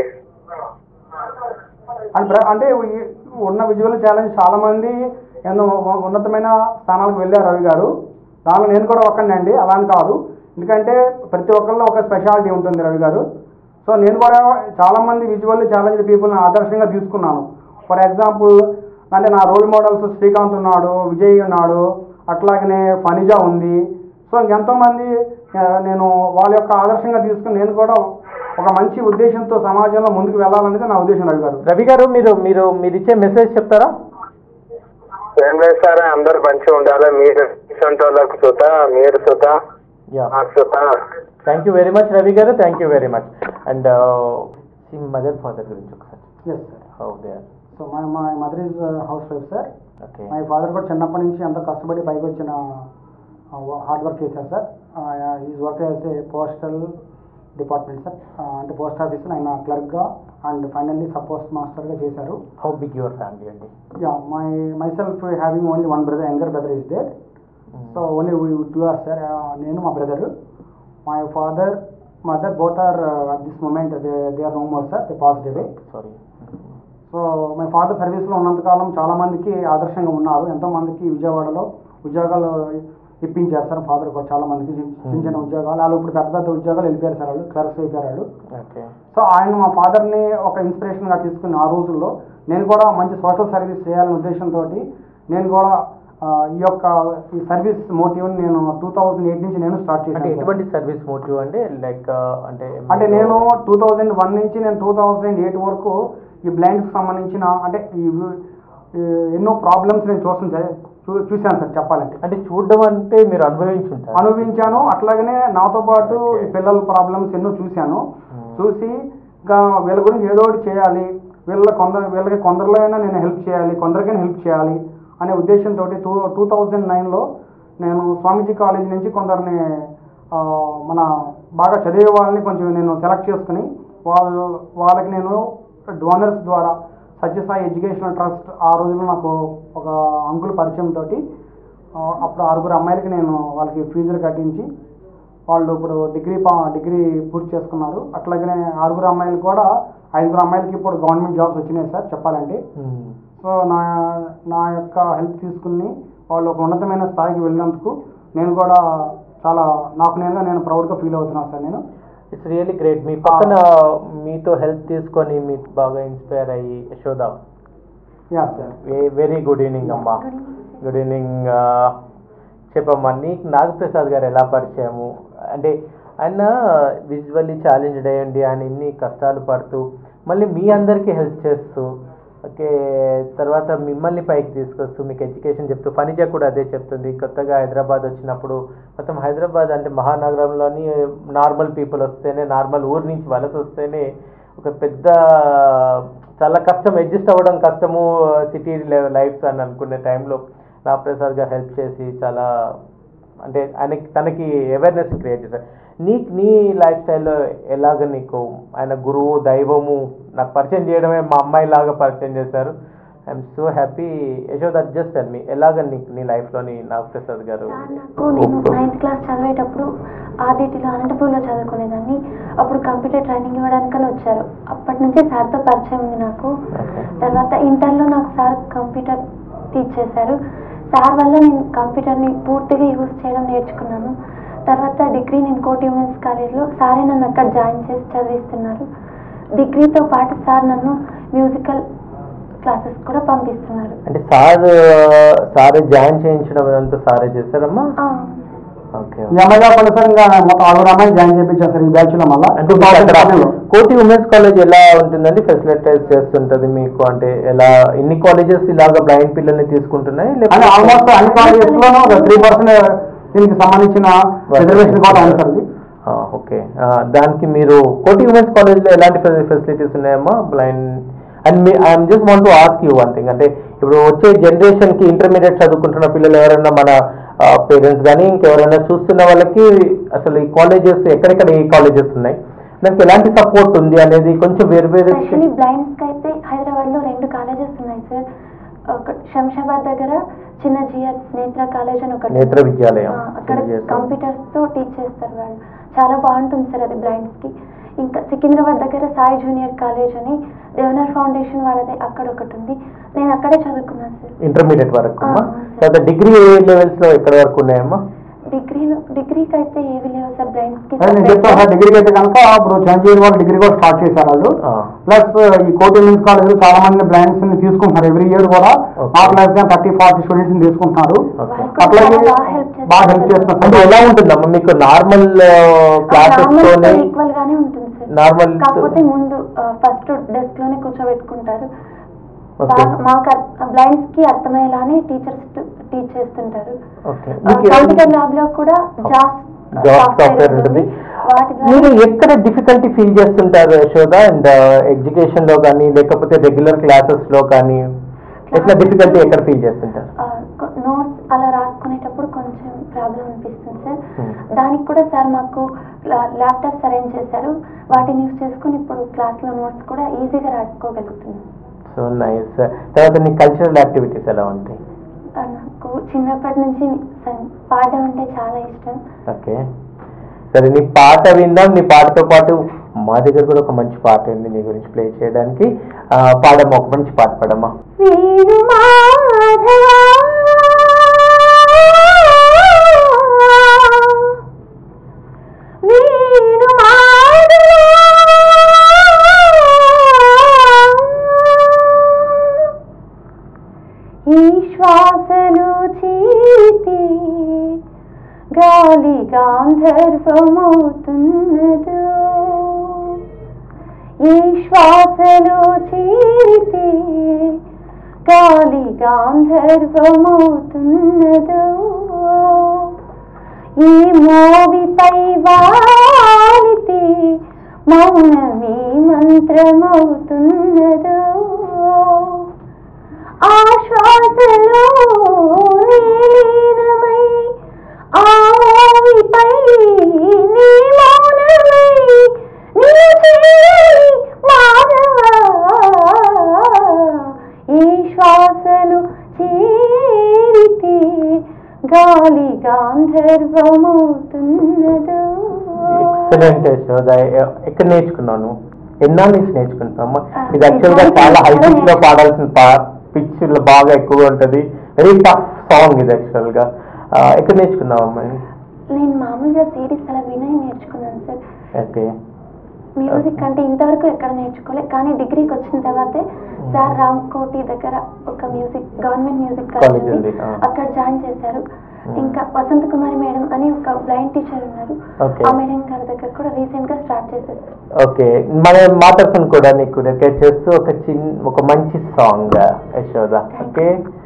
అంటే ప్ర- అంటే ఈ ఉన్న విజువల్ ఛాలెంజ్ చాలా మంది ఎన్నో ఉ- ఉన్నతమైన స్థానాలకు వెళ్ళారు రవి గారు దానిలో నేను కూడా ఒక్కడినండి అలా అని కాదు ఎందుకంటే ప్రతి ఒక్కరిలో ఒక స్పెషాలిటీ ఉంటుంది రవి గారు సో నేను కూడా చాలా మంది విజువల్ ఛాలెంజ్ పీపుల్ని ఆదర్శంగా తీసుకున్నాను ఫర్ ఎగ్జాంపుల్ అంటే నా రోల్ మోడల్స్ శ్రీకాంత్ ఉన్నాడు విజయ్ ఉన్నాడు అట్లాగనే ఫనిజా ఉంది సో ఇంకెంతోమంది ఆ, నేను వాళ్ళ యొక్క ఆదర్శంగా తీసుకుని నేను కూడా ఒక మంచి ఉద్దేశంతో సమాజంలో ముందుకు వెళ్ళాలనేది నా ఉద్దేశం రవి గారు రవి గారు మీరు మీరు మీరు ఇచ్చే మెసేజ్ చెప్తారా ఏం లేదు సార్ అందరు మంచిగా ఉండాలి మీరు ఇటువంటి వాళ్ళకు సుత మీరు సుత యా నాకు సుత thank you very much Ravi గారు thank you very much and mother father గురించి ఒకసారి yes sir how they are so my my mother is housewife sir okay my father కూడా చిన్నప్పటి నుంచి ఎంతో కష్టపడి పైకి వచ్చిన హార్డ్ వర్క్ చేశారు sir is work as a postal department sir అంటే పోస్ట్ ఆఫీస్లో ఆయన క్లర్క్గా అండ్ ఫైనల్లీ సబ్ పోస్ట్ మాస్టర్గా చేశారు హౌ బిగ్ యువర్ ఫ్యామిలీ అండి yeah my myself having only one brother younger brother is there so only two are sir నేను మా brother my father mother both are at this moment they they are no more sir they positive sorry so my father సర్వీస్లో ఉన్నంతకాలం చాలా మందికి ఆదర్శంగా ఉన్నారు ఎంతో మందికి విజయవాడలో ఉద్యోగాలు ఇప్పించారు సార్ ఫాదర్ కూడా చాలా మందికి చిన్న చిన్న చిన్న ఉద్యోగాలు వాళ్ళు ఇప్పుడు పెద్ద పెద్ద ఉద్యోగాలు వెళ్ళిపోయారు సార్ వాళ్ళు క్లర్క్స్ అయిపోయారు వాళ్ళు ఓకే సో ఆయన మా ఫాదర్ని ఒక ఇన్స్పిరేషన్గా తీసుకుని ఆ రోజుల్లో నేను కూడా మంచి సోషల్ సర్వీస్ చేయాలనే ఉద్దేశంతో నేను కూడా ఆ, ఈ యొక్క ఈ సర్వీస్ మోటివ్ని నేను టూ థౌజండ్ ఎయిట్ నుంచి నేను స్టార్ట్ అంటే చేశాను సార్. ఎటువంటి సర్వీస్ మోటివ్ అండి లైక్ అంటే అంటే మీరు- నేను టూ థౌజండ్ వన్ నుంచి నేను టూ థౌజండ్ ఎయిట్ వరకు ఈ బ్లైండ్స్కి సంబంధించిన అంటే ఈ ఈ ఎన్నో ప్రాబ్లమ్స్ నేను చూసాను సార్ చూ- చూశాను సార్ చెప్పాలంటే అంటే చూడడం అంటే మీరు అనుభవించుంటారు అనుభవించాను అట్లాగనే నాతో పాటు ఈ పిల్లల ప్రాబ్లమ్స్ ఎన్నో చూశాను చూసి ఇంకా వీళ్ళ గురించి ఏదో ఒకటి చేయాలి వీళ్ళ కొందరు వీళ్ళకి కొందరిలో అయినా నేను హెల్ప్ చేయాలి కొందరికైనా హెల్ప్ చేయాలి అనే ఉద్దేశంతో టూ టూ థౌజండ్ నైన్లో నేను స్వామీజీ కాలేజ్ నుంచి కొందరిని ఆ, మన బాగా చదివే వాళ్ళని కొంచెం నేను సెలెక్ట్ చేసుకుని వాళ్ళ వాళ్ళకి నేను డోనర్స్ ద్వారా సత్యసాయి ఎడ్యుకేషనల్ ట్రస్ట్ ఆ రోజుల్లో నాకు ఒక అంకుల్ పరిచయం తోటి ఆ, అప్పుడు ఆరుగురు అమ్మాయిలకి నేను వాళ్ళకి ఫీజులు కట్టించి వాళ్ళు ఇప్పుడు డిగ్రీ పా- డిగ్రీ పూర్తి చేసుకున్నారు అట్లాగనే ఆరుగురు అమ్మాయిలు కూడా ఐదుగురు అమ్మాయిలకి ఇప్పుడు గవర్నమెంట్ జాబ్స్ వచ్చినాయి సార్ చెప్పాలంటే మ్మ్. సో నా నా యొక్క హెల్ప్ తీసుకుని వాళ్ళు ఒక ఉన్నతమైన స్థాయికి వెళ్ళినందుకు నేను కూడా చాలా నాకు నేనుగా నేను ప్రౌడ్గా ఫీల్ అవుతున్నాను సార్ నేను ఇట్స్ రియల్లీ గ్రేట్ మీ పక్కన మీతో హెల్ప్ తీసుకొని మీకు బాగా ఇన్స్పైర్ అయ్యి Yashoda yeah sir very good evening అమ్మా గుడ్ ఈవినింగ్ చెప్పమ్మా నీకు నాగప్రసాద్ గారు ఎలా పరిచయము అంటే ఆయన విజువల్లీ ఛాలెంజ్డ్ అయ్యండి ఆయన ఇన్ని కష్టాలు పడుతూ మళ్ళీ మీ అందరికీ హెల్ప్ చేస్తూ ఓకే తర్వాత మిమ్మల్ని పైకి తీసుకొస్తూ మీకు ఎడ్యుకేషన్ చెప్తూ ఫనిజా కూడా అదే చెప్తుంది కొత్తగా హైదరాబాద్ వచ్చినప్పుడు మొత్తం హైదరాబాద్ అంటే మహానగరంలోని నార్మల్ పీపుల్ వస్తేనే నార్మల్ ఊరు నుంచి వలస వస్తేనే ఒక పెద్ద చాలా కష్టం అడ్జస్ట్ అవ్వడం కష్టము సిటీ లైఫ్ అని అనుకునే టైంలో రామప్రసాద్ గారు హెల్ప్ చేసి చాలా అంటే ఆయనకి తనకి అవేర్నెస్ క్రియేట్ చేశారు నీకు నీ లైఫ్ స్టైల్లో ఎలాగ నీకు ఆయన గురువు దైవము నాకు పరిచయం చేయడమే మా అమ్మాయి లాగా పరిచయం చేశారు I'm so happy Yashoda just and మీ ఎలాగ నీకు నీ లైఫ్లోని నాగప్రసాద్ గారు సార్ నాకు నేను నైన్త్ క్లాస్ చదివేటప్పుడు ఆర్డిటీలో అనంతపూర్లో చదువుకునేదాన్ని అప్పుడు కంప్యూటర్ ట్రైనింగ్ ఇవ్వడానికని వచ్చారు అప్పటి నుంచి సార్తో పరిచయం ఉంది నాకు Okay. తర్వాత ఇంటర్లో నాకు సార్ కంప్యూటర్ టీచ్ చేశారు సార్ వల్ల నేను కంప్యూటర్ని పూర్తిగా యూజ్ చేయడం నేర్చుకున్నాను తర్వాత డిగ్రీ నేను కోటి ఉమెన్స్ కాలేజ్లో సారే నన్ను అక్కడ జాయిన్ చేసి చదివిస్తున్నారు డిగ్రీతో పాటు సార్ నన్ను మ్యూజికల్ క్లాసెస్ కూడా పంపిస్తున్నారు అంటే సార్ సారే జాయిన్ చేయించడం అదంతా సారే చేశారమ్మా ఆ, ఓకే ఈ అమ్మాయి కాకుండా సార్ ఇంకా మొత్తం ఆరుగురు అమ్మాయిలు జాయిన్ చేయించారు సార్ ఈ బ్యాచ్లో మళ్ళీ అంటే మీకు అక్కడ కోటి ఉమెన్స్ కాలేజ్ ఎలా ఉంటుందండి ఫెసిలిటైజ్ చేస్తుంటది మీకు అంటే ఎలా ఎన్ని కాలేజెస్ ఇలాగ బ్లైండ్ పిల్లల్ని తీసుకుంటున్నాయి అంటే ఆల్మోస్ట్ అన్ని కాలేజెస్ లోనూ త్రీ పర్సెంట్ దీనికి సంబంధించిన రిజర్వేషన్ కూడా ఉంది సార్ ఇది ఓకే దానికి మీరు కోటి ఉమెన్స్ కాలేజ్లో ఎలాంటి ఫెసిలిటీస్ ఉన్నాయమ్మా బ్లైండ్ అండ్ మీ I'm just want to ask you one thing అంటే ఇప్పుడు వచ్చే జనరేషన్కి ఇంటర్మీడియట్ చదువుకుంటున్న పిల్లలు ఎవరైనా మన పేరెంట్స్ కానీ ఇంకెవరైనా చూస్తున్న వాళ్ళకి అసలు ఈ కాలేజెస్ ఎక్కడెక్కడ ఏ కాలేజెస్ ఉన్నాయి దానికి ఎలాంటి సపోర్ట్ ఉంది అనేది కొంచెం వేరు వేరు స్పెషల్లీ బ్లైండ్స్కి అయితే హైదరాబాద్లో రెండు కాలేజెస్ ఉన్నాయి సార్ ఒక శంషాబాద్ దగ్గర చిన్న జిఆర్ నేత్ర కాలేజ్ అని ఒకటి నేత్ర విద్యాలయం. ఆ, అక్కడ చిన్న GR. కంప్యూటర్స్ తో టీచ్ చేస్తారు వాళ్ళు చాలా బాగుంటుంది సార్ అది బ్లైండ్స్ కి ఇంకా సికింద్రాబాద్ దగ్గర సాయి జూనియర్ కాలేజ్ అని దేవనర్ ఫౌండేషన్ వాళ్ళది అక్కడ ఒకటి ఉంది నేను అక్కడే చదువుకున్నాను సార్ ఇంటర్మీడియట్ వరకు అమ్మా ఆ, సరే. తర్వాత డిగ్రీ ఏ లెవెల్స్ లో ఎక్కడ వరకు ఉన్నాయమ్మా డిగ్రీలో డిగ్రీకి అయితే ఏవి లేవు సార్ బ్లైండ్స్ కి అదే నేను చెప్తాను సార్ డిగ్రీకి అయితే కనుక ఇప్పుడు చిరంజీవి వాళ్ళు డిగ్రీ కూడా స్టార్ట్ చేశారు వాళ్ళు ఆ. ప్లస్ ఈ కోటి ఉమెన్స్ కాలేజ్ చాలా మంది బ్లైండ్స్ ని తీసుకుంటున్నారు ఎవ్రీ ఇయర్ కూడా Okay. Not less than thirty forty students ని తీసుకుంటున్నారు ఓకే అట్లాగే బాగా help చేస్తారు. బాగా హెల్ప్ చేస్తున్నారు అంటే ఎలా ఉంటుందమ్మా మీకు నార్మల్ క్లాసెస్ తోనే ఈక్వల్ గానే ఉంటుంది సార్ నార్మల్ కాకపోతే ముందు ఫస్ట్ డెస్క్ లోనే కూర్చోబెట్టుకుంటారు Okay. బాగా మాకు బ్లైండ్స్ కి అర్థమయ్యేలానే టీచర్స్ టీచ్ చేస్తుంటారు ఓకే కంప్యూటర్ ల్యాబ్ లో కూడా జాస్ జాబ్ సాఫ్ట్వేర్ ఉంటుంది వాటి మీరు ద్వారా ఎక్కడ డిఫికల్టీ ఫీల్ చేస్తుంటారు యశోద అండ్ ఎడ్యుకేషన్ లో కానీ లేకపోతే రెగ్యులర్ క్లాసెస్ లో కానీ ఎట్లా డిఫికల్టీ ఎక్కడ ఫీల్ చేస్తుంటారు నోట్స్ అలా రాసుకునేటప్పుడు కొంచెం ప్రాబ్లం అనిపిస్తుంది సార్ Hmm. దానికి కూడా సార్ మాకు ల్యాప్టాప్స్ అరేంజ్ చేశారు వాటిని యూస్ చేసుకుని ఇప్పుడు క్లాస్ లో నోట్స్ కూడా ఈజీగా రాసుకోగలుగుతున్నాం సో నైస్ తర్వాత నీ కల్చరల్ యాక్టివిటీస్ ఎలా ఉంటాయి ఆ, నాకు చిన్నప్పటి నుంచి సం- పాడడం అంటే చాలా ఇష్టం ఓకే సరే నీ పాట విందాం నీ పాటతో పాటు మా దగ్గర కూడా ఒక మంచి పాట ఉంది నీ గురించి ప్లే చేయడానికి ఆ, పాడమ్మా ఒక మంచి పాట పాడమ్మా వేణు మాధవా వేణు మాధవా ఈ శ్వాసలు చీ శ్వాసలో చేరితే గాలి గాంధర్వమవుతున్నదో ఈ మోవిపై వాలితే మౌనమే మంత్రమవుతున్నదో ఆ శ్వాసలో నీలీనమై ఆ మోవిపై నీ మౌనమై నీ చేయి మానవా ఈ శ్వాసలు చేరితే గాలి గాంధర్వమవుతున్నదో ఎక్సలెంట్ యశోద ఎ- ఎక్కడ నేర్చుకున్నాను ఎన్నాళ్ళ నుంచి నేర్చుకుంటున్నామా ఆ, ఇది యాక్చువల్ గా నేను చాలా హై చాలా పిచ్ లో పాడాల్సిన పిచ్ లో బాగా ఎక్కువగా ఉంటది వెరీ టఫ్ సాంగ్ ఇది యాక్చువల్ గా ఆ, ఎక్కడ నేర్చుకున్నావమ్మా నేను మామూలుగా సిరీస్ అలా వినై నేర్చుకున్నాను సార్ ఓకే మ్యూజిక్ అంటే ఇంతవరకు ఎక్కడ నేర్చుకోలే కానీ డిగ్రీకి వచ్చిన తర్వాతే సార్ రామ్ కోటి దగ్గర ఒక music government music college College ఉంది ఉంది, ఆ. అక్కడ జాయిన్ చేశారు ఇంకా వసంత కుమారి మేడం అని ఒక బ్లైండ్ టీచర్ ఉన్నారు Okay. ఆ మేడం గారి దగ్గర కూడా రీసెంట్ గా స్టార్ట్ చేసేసారు ఓకే మన మా తరఫున కూడా నీకు రిక్వెస్ట్ చేస్తూ ఒక చిన్న ఒక మంచి song Yashoda okay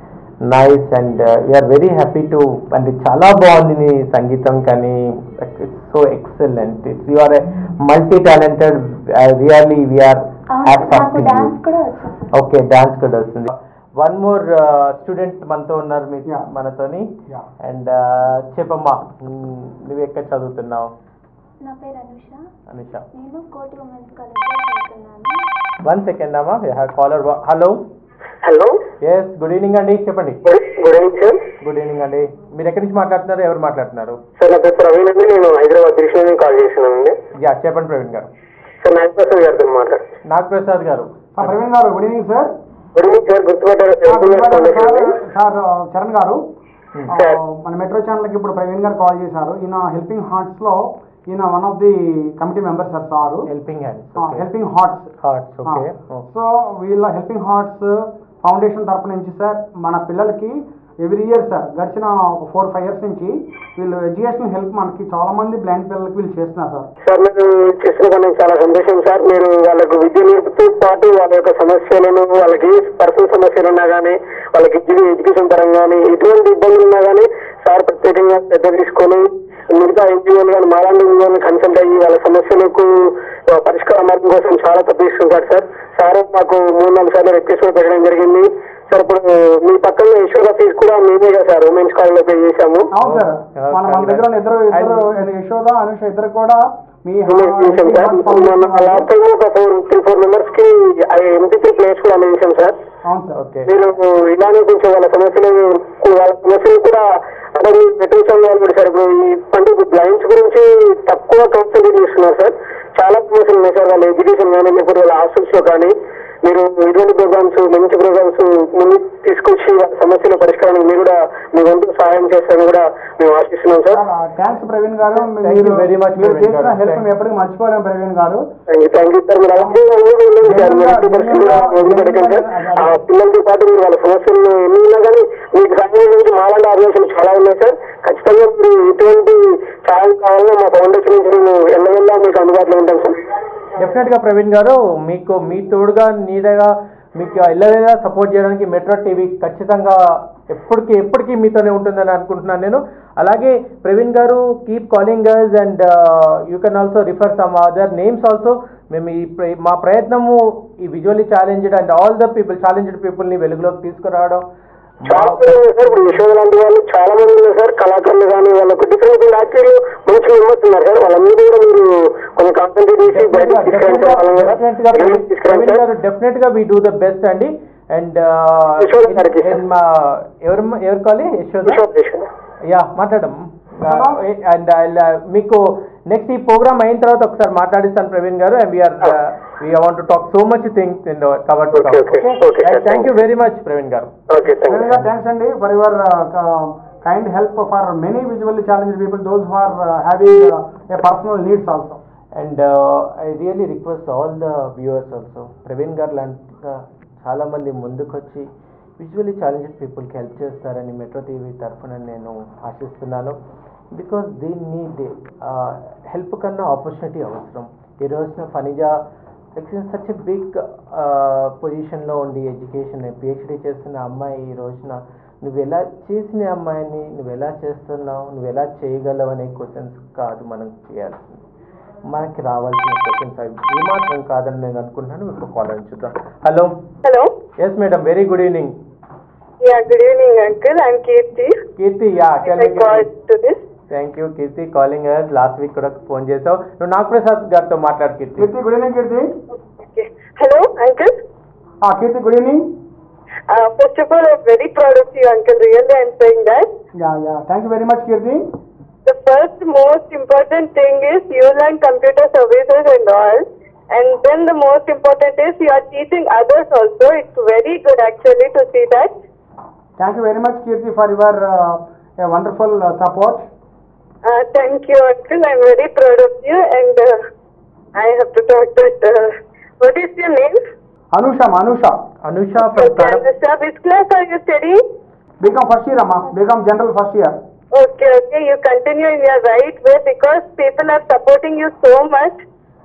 nice and we're very happy to అంటే చాలా బాగుంది నీ సంగీతం కానీ it's so excellent it's you are multi talented really we're అవును, నాకు డాన్స్ కూడా వచ్చింది ఓకే డాన్స్ కూడా వస్తుంది వన్ మోర్ స్టూడెంట్ మనతో ఉన్నారు మీ Yeah. మనతోని Yeah. అండ్ చెప్పమ్మా మ్, నువ్వు ఎక్కడ చదువుతున్నావు నా పేరు అనుష అనుష నేను కోటి ఉమెన్స్ కాలేజ్లో చదువుతున్నాను వన్ సెకండ్ అమ్మా caller hello hello yes good evening అండి చెప్పండి good evening sir good evening అండి మీరు ఎక్కడి నుంచి మాట్లాడుతున్నారు ఎవరు మాట్లాడుతున్నారు సార్ నా పేరు ప్రవీణ్ అండి నేను హైదరాబాద్ దిశ నుంచి కాల్ చేస్తున్నానండి యా చెప్పండి ప్రవీణ్ గారు సార్ నాగప్రసాద్ గారితో మాట్లాడు నాగ్ ప్రసాద్ గారు ఆ, ప్రవీణ్ గారు good evening sir good evening sir గుర్తుపట్టారు ఆ, good evening sir foundation sir Charan గారు Hmm. ఆ, మన మెట్రో ఛానల్కి ఇప్పుడు ప్రవీణ్ గారు కాల్ చేశారు ఈయన హెల్పింగ్ హార్ట్స్ లో ఈయన one of the committee members sir sir helping hands helping hearts hearts okay so వీళ్ళ హెల్పింగ్ హార్ట్స్ ఫౌండేషన్ తరపు నుంచి సార్ మన పిల్లలకి ఎవ్రీ ఇయర్ సార్ గడిచిన ఒక ఫోర్ ఫైవ్ ఇయర్స్ నుంచి వీళ్ళు ఎడ్యుకేషన్ హెల్ప్ మనకి చాలా మంది బ్లైండ్ పిల్లలకి వీళ్ళు చేస్తున్నారు సార్ సార్ మీరు చేసిన పని చాలా సంతోషం సార్ మీరు వాళ్ళకు విద్య నేర్పుతూ పాటు వాళ్ళ యొక్క సమస్యలను వాళ్ళకి పర్సనల్ సమస్యలు ఉన్నా కానీ వాళ్ళకి ఎడ్యు- ఎడ్యుకేషన్ పరంగా కానీ ఎటువంటి ఇబ్బందులు ఉన్నా కానీ సార్ ప్రత్యేకంగా శ్రద్ధ తీసుకొని మిగతా ఎన్జిఓలు కానీ మాలాంటి ఎన్జిఓలు కన్సల్ట్ అయ్యి వాళ్ళ సమస్యలకు ఆ, పరిష్కార మార్గం కోసం చాలా తప్పిస్తుంటారు సార్ సార్ మాకు మూడు నాలుగు సార్లు రిక్వెస్ట్ కూడా పెట్టడం జరిగింది సార్ ఇప్పుడు మీ పక్కన యశోద ఫీజు కూడా మేమే కదా సార్ ఉమెన్స్ కాలేజ్లో పే చేశాము అవును సార్ మన మన దగ్గర ఉన్న ఇద్దరు ఇద్దరు యశోద అనుష ఇద్దరు కూడా మీ ఉమెన్స్ చేశాం సార్ మొన్న లాస్ట్ టైం ఒక ఫోర్ త్రీ ఫోర్ మెంబర్స్ కి ఎంపీ త్రీ ప్లేస్ కూడా అందించాం సార్ అవును సార్ ఓకే మీరు ఇలానే కొంచెం వాళ్ళ సమస్యలు వాళ్ళ సమస్యలు కూడా అంటే మీ పెట్టించాలి వాళ్ళు కూడా సార్ ఇప్పుడు ఈ అంటే బ్లైండ్స్ గురించి తక్కువ కౌన్సిలింగ్ చేస్తున్నారు సార్ చాలా సమస్యలు ఉన్నాయి సార్ వాళ్ళ ఎడ్యుకేషన్ కానీ లేకపోతే వాళ్ళ హాస్టల్స్ లో కానీ మీరు ఇటువంటి ప్రోగ్రామ్స్ మంచి ప్రోగ్రామ్స్ ముందు తీసుకొచ్చి వాళ్ళ సమస్యల పరిష్కారానికి మీరు కూడా మీ వంతు సహాయం చేస్తారని కూడా మేము ఆశిస్తున్నాం సార్ థ్యాంక్స్ ప్రవీణ్ గారు Thank you very much, మీరు ప్రవీణ్ చేసిన గారు. హెల్ప్ Thank- ఎప్పటికీ మర్చిపోలేము ప్రవీణ్ గారు థ్యాంక్ యూ సార్ మీరు అలాగే ఉండదు సార్ మీరు ఎట్టి పరిస్థితుల్లో వదిలిపెట్టకండి సార్ ఆ పిల్లలతో పాటు మీరు వాళ్ళ సమస్యలు ఎన్ని ఉన్నా కానీ మీకు సాయం గురించి మాలాంటి ఆలోచనలు చాలా ఉన్నాయి సార్ ఖచ్చితంగా మీరు ఎటువంటి సాయం కావాలన్నా మా ఫౌండేషన్ నుంచి మేము ఎల్లవెల్లా మీకు అందుబాటులో ఉంటాం సార్ డెఫినెట్ గా ప్రవీణ్ గారు మీకు మీ తోడుగా నీడగా మీకు ఎల్లవేళ సపోర్ట్ చేయడానికి మెట్రో టీవీ ఖచ్చితంగా ఎప్పటికీ ఎప్పటికీ మీతోనే ఉంటుందని అనుకుంటున్నాను నేను అలాగే ప్రవీణ్ గారు కీప్ కాలింగ్ గర్స్ and you can also refer some other names also మేము ఈ ప్ర- మా ప్రయత్నము ఈ visually challenged and all the people challenged పీపుల్ని వెలుగులోకి తీసుకురావడం చాలా మంది ఉన్నారు సార్ ఇప్పుడు యశోద లాంటి వాళ్ళు చాలా మంది ఉన్నారు సార్ కళాకారులు కానీ వాళ్ళకు డిఫరెంట్ డిఫరెంట్ యాక్టివ్లు మంచి మెంబర్స్ ఉన్నారు సార్ వాళ్ళందరూ కూడా మీరు కొంచెం కాన్సన్ట్రేట్ చేసి బయటకు తీసుకురండి సార్ వాళ్ళని కూడా డెఫినెట్ గా బయటకు తీసుకురండి ప్రవీణ్ సార్ గారు డెఫినెట్ గా వీ డూ ద బెస్ట్ అండి అండ్ యశోద గారికి, sir. మా ఎవరు ఎవరు కావాలి యశోద యశోద యశోద యా మాట్లాడడం అండ్ మీకు నెక్స్ట్ ఈ ప్రోగ్రామ్ అయిన తర్వాత ఒకసారి మాట్లాడిస్తాను ప్రవీణ్ గారు and we are we want to talk so much things in cover to Okay, okay. Okay, sir. Thank you very much Praveen గారు ఓకే థ్యాంక్ ప్రవీణ్ యూ గారు థ్యాంక్స్ అండి for your kind help for many visually challenge people those who are having a personal needs also and I really request all the viewers also Praveen గారు లాంటిగా చాలామంది ముందుకొచ్చి visually challenged పీపుల్కి help చేస్తారని metro TV తరఫున నేను ఆశిస్తున్నాను బికాస్ దీ నీడ్ హెల్ప్ కన్నా ఆపర్చునిటీ అవసరం ఈ రోజున ఫనిజా సచ్ ఎ బిగ్ పొజిషన్లో ఉండి ఎడ్యుకేషన్ పిహెచ్డి చేస్తున్న అమ్మాయి ఈ రోజున నువ్వు ఎలా చేసిన అమ్మాయిని నువ్వు ఎలా చేస్తున్నావు నువ్వు ఎలా చేయగలవు అనే క్వశ్చన్స్ కాదు మనం చేయాల్సింది మనకి రావాల్సిన క్వశ్చన్స్ అవి ఏమాత్రం కాదని నేను అనుకుంటున్నాను ఇప్పుడు కాల్ అని చూద్దాం hello Hello. Yes madam very good evening Yeah, good evening, uncle. I'm Kirti. Kirti yeah I called to this. Thank you Kirti calling us last week కూడా ఫోన్ చేసావు నువ్వు నాగప్రసాద్ గారితో మాట్లాడు Kirti Kirti good evening Kirti Okay. Hello, uncle. ఆ, Kirti good evening Uh, first of all, I'm very proud of you, uncle. Really, I'm saying that. Yeah yeah thank you very much Kirti The first most important thing is you learn computer services and all. And then the most important is you are teaching others also. It's very good actually to see that. Thank you very much Kirti for your wonderful support Uh, thank you, uncle. I'm very proud of you. And uh, I have to talk that. Uh, what is your name? Anusha Anusha Anusha Okay, from Anushka. Which class are you studying? B Com first year అమ్మా B Com general first year Okay, okay, you continue in your right way because people are supporting you so much.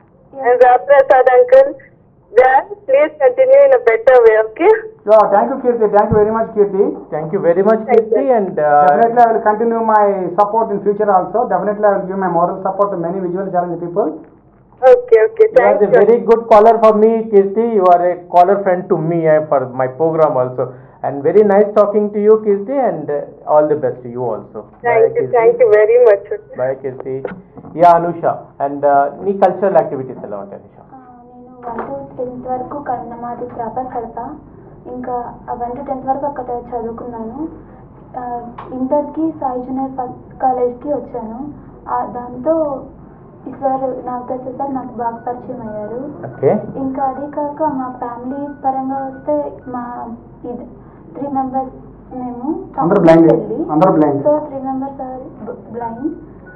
And Raprasad uncle, yeah, please continue in a better way, okay? Thank you Kirti thank you very much Kirti thank you very much Kirti and Definitely, I will continue my support in future also. Definitely, I will give my moral support to many visually challenged people. Okay, okay, You are thank the you. very good caller for me, Kirti. You are a caller friend to me uh, for my program also. And very nice talking to you, Kirti, and uh, all the best to you also. Thank you, thank you very much. okay. Bye, Kirti. Yeah, Anusha. And uh, నీ cultural activities ఎలా ఉంటాయి అనుష ఆ, నేను one to tenth వరకు కడప మాది proper Kadapa ఇంకా one to tenth వరకు అక్కడ చదువుకున్నాను ఆ, ఇంటర్కి సాయి జూనియర్ ఫస్ట్ కాలేజ్కి వచ్చాను ఆ, దాంతో ఈ సార్ నాగప్రసాద్ సార్ నాకు బాగా పరిచయం అయ్యారు ఓకే ఇంకా అదే కాక మా ఫ్యామిలీ పరంగా వస్తే మా ఇది త్రీ మెంబర్స్ మేము అందరూ blind. చెల్లి. అందరూ blind. So three members are blind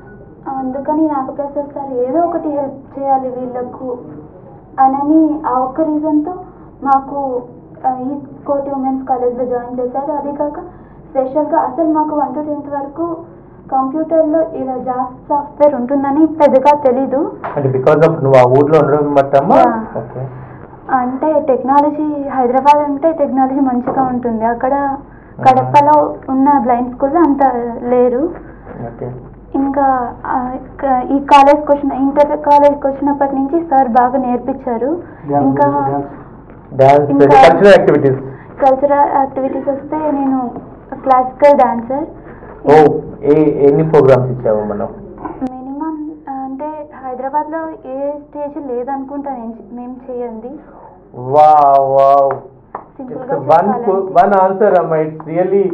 అందుకని నాగప్రసాద్ సార్ ఏదో ఒకటి హెల్ప్ చేయాలి వీళ్ళకు అనని ఆ ఒక్క రీజన్తో మాకు ఆ, ఈ కోటి ఉమెన్స్ కాలేజ్లో జాయిన్ చేశారు అదే కాక స్పెషల్గా అసలు మాకు వన్ టు టెన్త్ వరకు కంప్యూటర్లో ఇలా జాస్ సాఫ్ట్వేర్ ఉంటుందని పెద్దగా తెలీదు అంటే బికాస్ ఆఫ్ నువ్వు ఆ ఊర్లో ఉండడం బట్టమ్మా Yeah. ఓకే అంటే టెక్నాలజీ హైదరాబాద్ అంటే టెక్నాలజీ మంచిగా ఉంటుంది అక్కడ కడపలో ఉన్న బ్లైండ్ స్కూల్లో అంత లేరు ఓకే ఇంకా ఆ, క- ఈ కాలేజ్కి వచ్చిన ఇంటర్ కాలేజ్కి వచ్చినప్పటి నుంచి సార్ బాగా నేర్పించారు Dance, ఇంకా dance. డాన్స్ ఇంకా- కల్చరల్ యాక్టివిటీస్ కల్చరల్ యాక్టివిటీస్ వస్తే నేను క్లాసికల్ డాన్సర్ ఓ ఏ ఎన్ని ప్రోగ్రామ్స్ ఇచ్చావు మనం మినిమం అంటే హైదరాబాద్లో ఏ స్టేజ్ లేదనుకుంటా నేను మేము చేయండి వా వావ్ సింపుల్గా ఇట్స్ వన్ వన్ ఆన్సర్ అమ్మా it's really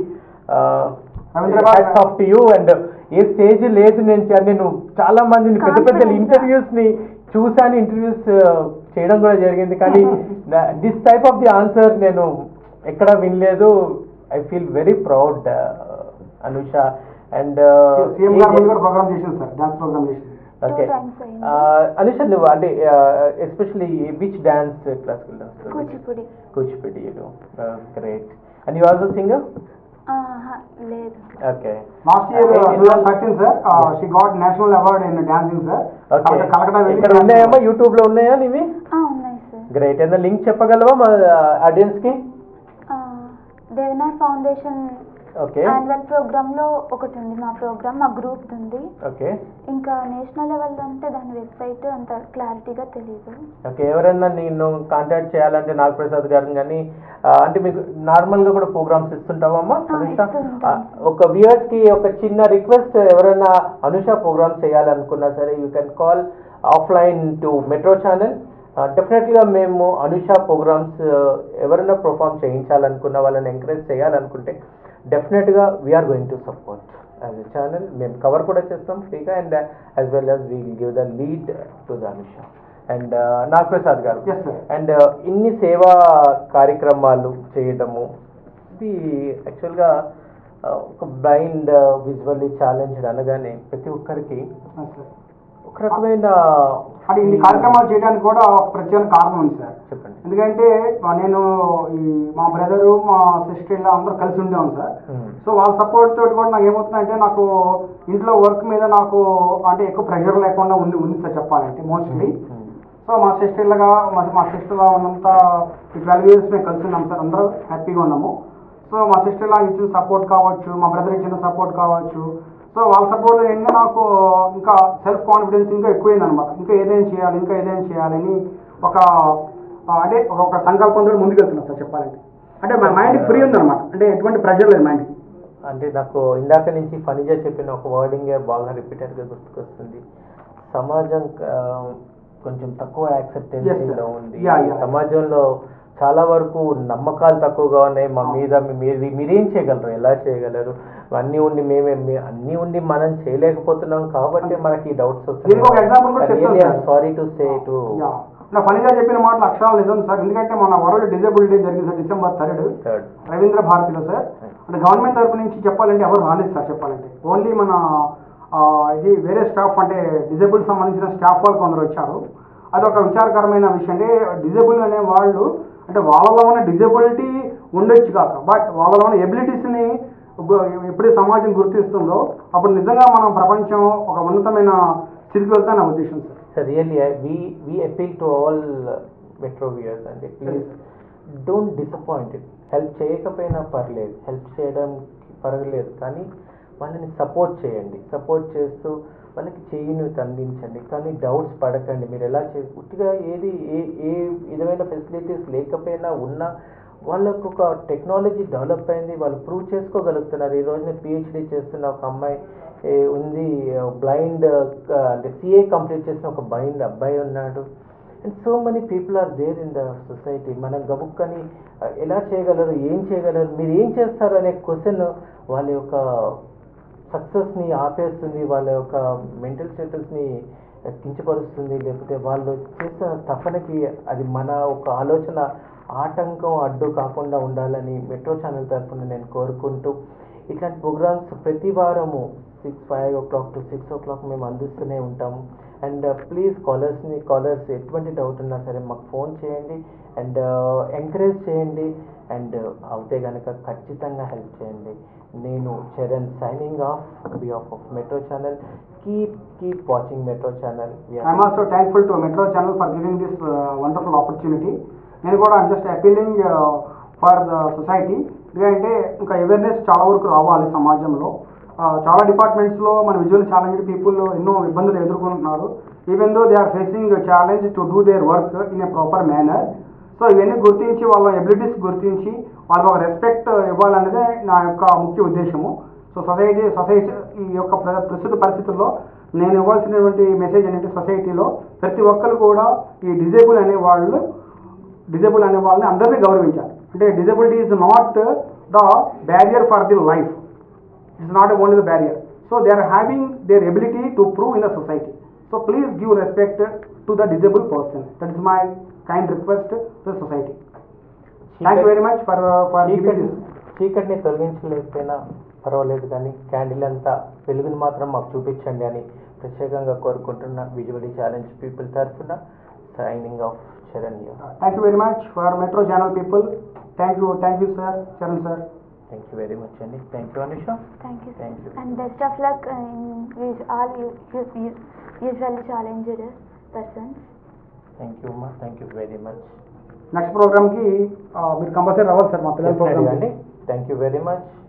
Hyderabad hats off to you and ఏ స్టేజ్ లేదు నేను చే- నేను చాలా మందిని పెద్ద పెద్ద Confidence. ఇంటర్వ్యూస్ ని చూసాను ఇంటర్వ్యూస్ చేయడం కూడా జరిగింది కానీ this type of the answer నేను ఎక్కడ వినలేదు I feel very proud Anusha and CM గారు ముందు కూడా ప్రోగ్రామ్ చేసింది సార్ డాన్స్ ప్రోగ్రామ్ చేసింది ఓకే Two times అయింది. అనుష నువ్వు అంటే especially which dance classical dance Kuchipudi Kuchipudi you great and you also singer ఆహా, లేదు okay last year Okay, two thousand thirteen sir she got national award in dancing sir okay Calcutta వెళ్ళి ఇక్కడ ఉన్నాయమ్మా YouTube లో ఉన్నాయా నీవి ఆ, ఉన్నాయి సార్ గ్రేట్ ఏదైనా లింక్ చెప్పగలవా మా ఆడియన్స్ కి ఆ, Devnar foundation okay annual programme లో ఒకటి ఉంది మా ప్రోగ్రామ్ మా గ్రూప్ ఉంది ఓకే ఇంకా నేషనల్ లెవెల్ అంటే దాని వెబ్సైట్ అంత క్లారిటీగా తెలియదు ఓకే ఎవరైనా నేను కాంటాక్ట్ చేయాలంటే నాగప్రసాద్ గారిని కానీ ఆ, అంటే మీకు నార్మల్ గా కూడా ప్రోగ్రామ్స్ ఇస్తుంటావమ్మా ఆ, అనుష ఇస్తుంటాం. ఆ, ఒక వ్యూవర్స్ కి ఒక చిన్న రిక్వెస్ట్ ఎవరైనా అనుష ప్రోగ్రామ్ చేయాలనుకున్నా సరే you can call offline to metro channel డెఫినెట్గా మేము అనుష ప్రోగ్రామ్స్ ఎవరైనా పర్ఫామ్ చేయించాలనుకున్న వాళ్ళని ఎంకరేజ్ చేయాలనుకుంటే డెఫినెట్గా we are going to support as a channel మేము కవర్ కూడా చేస్తాం ఫ్రీగా and as well as we give the lead to the Anusha and Nagaprasad గారు Yes, sir. అండ్ ఇన్ని సేవా కార్యక్రమాలు చేయడము ఇది యాక్చువల్గా ఒక బ్లైండ్ విజువల్లీ ఛాలెంజ్డ్ అనగానే ప్రతి ఒక్కరికి ఒక రకమైన అంటే ఇన్ని కార్యక్రమాలు చేయడానికి కూడా ఒక ప్రత్యేక కారణం ఉంది సార్ చెప్పండి ఎందుకంటే ఆ, నేను ఈ మా బ్రదరు మా సిస్టర్ ఇలా అందరూ కలిసి ఉండేవాం సార్ Hmm. సో వాళ్ళ సపోర్ట్ తోటి కూడా నాకు ఏమవుతుందంటే నాకు ఇంట్లో వర్క్ మీద నాకు అంటే ఎక్కువ ప్రెషర్ లేకుండా ఉంది ఉంది సార్ చెప్పాలంటే మోస్ట్లీ Hmm. సో మా సిస్టర్లుగా మా మా సిస్టర్లా ఉన్నంత ఈ ట్వెల్వ్ ఇయర్స్ మేము కలిసి ఉన్నాం సార్ అందరూ హ్యాపీగా ఉన్నాము సో మా సిస్టర్లా ఇచ్చిన సపోర్ట్ కావచ్చు మా బ్రదర్ ఇచ్చిన సపోర్ట్ కావచ్చు సో వాళ్ళ సపోర్ట్ ఏంటంటే నాకు ఇంకా సెల్ఫ్ కాన్ఫిడెన్స్ ఇంకా ఎక్కువైంది అనమాట ఇంకా ఏదైనా చేయాలి ఇంకా ఏదైనా చేయాలని ఒక ఆ, అంటే ఒక ఒక సంకల్పంతో ముందుకు వెళ్తున్నాను సార్ చెప్పాలంటే అంటే మా మైండ్కి ఫ్రీ ఉందన్నమాట అంటే ఎటువంటి ప్రెషర్ లేదు మైండ్కి అంటే నాకు ఇందాక నుంచి ఫనిజా చెప్పిన ఒక వర్డింగే బాగా రిపీటెడ్గా గుర్తుకొస్తుంది సమాజం ఆ, కొంచెం తక్కువ Yes, యాక్సెప్టెన్సీలో sir. ఉంది Yeah, ఈ yeah. సమాజంలో చాలా వరకు నమ్మకాలు తక్కువగా ఉన్నాయి మా మీద మీ- మీరు మీరేం చేయగలరు ఎలా చేయగలరు అన్నీ ఉండి మేమే మీ- అన్నీ ఉండి మనం చేయలేకపోతున్నాం కాబట్టి మనకి డౌట్స్ దీనికి ఒక example కూడా చెప్తాను, sir. Sorry to say to యా నా ఫనీగా చెప్పిన మాటలు అక్షరాలు నిజం సార్ ఎందుకంటే మన వరల్డ్ డిజబుల్ డే జరిగింది sir December third third Ravindra భారతిలో సార్ అంటే గవర్నమెంట్ తరపు నుంచి చెప్పాలంటే ఎవరు రాలేదు సార్ చెప్పాలంటే ఓన్లీ మన ఆ, ఇది వేరే స్టాఫ్ అంటే డిజేబుల్ సంబంధించిన స్టాఫ్ వాళ్ళు కొందరు వచ్చారు అది ఒక విచారకరమైన విషయం అంటే డిజేబుల్ అనే వాళ్ళు అంటే వాళ్ళలో ఉన్న డిజేబిలిటీ ఉండొచ్చు కాక బట్ వాళ్ళలో ఉన్న ఎబిలిటీస్ని ఎప్పుడైతే సమాజం గుర్తిస్తుందో అప్పుడు నిజంగా మనం ప్రపంచం ఒక ఉన్నతమైన స్థితికి వెళ్తా నా ఉద్దేశం sir So really, I, we we appeal to all uh, metro viewers and please don't disappoint it. Help చేయకపోయినా పర్లేదు హెల్ప్ చేయడం పర్వాలేదు కానీ వాళ్ళని సపోర్ట్ చేయండి సపోర్ట్ చేస్తూ వాళ్ళకి చేయిని అందించండి కానీ డౌట్స్ పడకండి మీరు ఎలా చే ఉట్టిగా ఏది ఏ ఏ విధమైన ఫెసిలిటీస్ లేకపోయినా ఉన్నా వాళ్ళకు ఒక టెక్నాలజీ డెవలప్ అయింది వాళ్ళు ప్రూవ్ చేసుకోగలుగుతున్నారు ఈ రోజున పిహెచ్డి చేస్తున్న ఒక అమ్మాయి ఏ, ఉంది బ్లైండ్ అంటే సిఏ కంప్లీట్ చేసిన ఒక బైండ్ అబ్బాయి ఉన్నాడు and so many people are there in the society మనం గబుక్కని ఆ, ఎలా చేయగలరు ఏం చేయగలరు మీరు ఏం చేస్తారు అనే క్వశ్చన్ వాళ్ళ యొక్క సక్సెస్ని ఆపేస్తుంది వాళ్ళ యొక్క మెంటల్ స్టేటస్ని కించపరుస్తుంది లేకపోతే వాళ్ళు చేసిన తపనకి అది మన ఒక ఆలోచన ఆటంకం అడ్డు కాకుండా ఉండాలని మెట్రో ఛానల్ తరఫున నేను కోరుకుంటూ ఇట్లాంటి ప్రోగ్రామ్స్ ప్రతి వారము six five o'clock to six o'clock మేము అందిస్తూనే ఉంటాము అండ్ ప్లీజ్ కాలర్స్ని కాలర్స్ ఎటువంటి డౌట్ ఉన్నా సరే మాకు ఫోన్ చేయండి అండ్ ఎంకరేజ్ చేయండి అండ్ అవుతే కనుక ఖచ్చితంగా హెల్ప్ చేయండి నేను Charan signing off behalf of metro channel keep keep watching metro channel I'm also thankful to metro channel for giving this wonderful opportunity నేను కూడా just appealing for the society ఎందుకంటే ఇంకా అవేర్నెస్ చాలా వరకు రావాలి సమాజంలో Uh, చాలా డిపార్ట్మెంట్స్లో మన విజువల్ ఛాలెంజ్డ్ పీపుల్ ఎన్నో ఇబ్బందులు ఎదుర్కొంటున్నారు even though they are facing challenge to do their work in a proper manner so ఇవన్నీ గుర్తించి వాళ్ళ ఎబిలిటీస్ గుర్తించి వాళ్ళకి ఒక రెస్పెక్ట్ ఇవ్వాలనేదే నా యొక్క ముఖ్య ఉద్దేశము సో సొసైటీ సొసైటీ ఈ యొక్క ప్ర- ప్రస్తుత పరిస్థితుల్లో నేను ఇవ్వాల్సినటువంటి మెసేజ్ ఏంటంటే సొసైటీలో ప్రతి ఒక్కరు కూడా ఈ డిజేబుల్ అనే వాళ్ళు డిజేబుల్ అనే వాళ్ళని అందరినీ గౌరవించాలి అంటే disability is not the barrier for the life it's not only the barrier so they are having their ability to prove in the society so please give respect to the disable person that is my kind request to the society thank you very much for for చీకటి చీకటిని తొలగించలేకపోయినా పర్వాలేదు కానీ candle అంతా వెలుగుని మాత్రం మాకు చూపించండి అని ప్రత్యేకంగా కోరుకుంటున్న విజువలీ ఛాలెంజ్ పీపుల్ తరఫున signing off Charan you thank you very much for metro channel people thank you thank you sir Charan sir thank you very much అండి thank you Anusha Thank you, sir. Thank you. And best of luck uh, in us- all u- u- u- usually challenged persons. Thank you అమ్మా thank you very much next ప్రోగ్రామ్కి మీరు compulsory రావాలి sir మా పిల్లల డెఫినెట్గా programme అండి thank you very much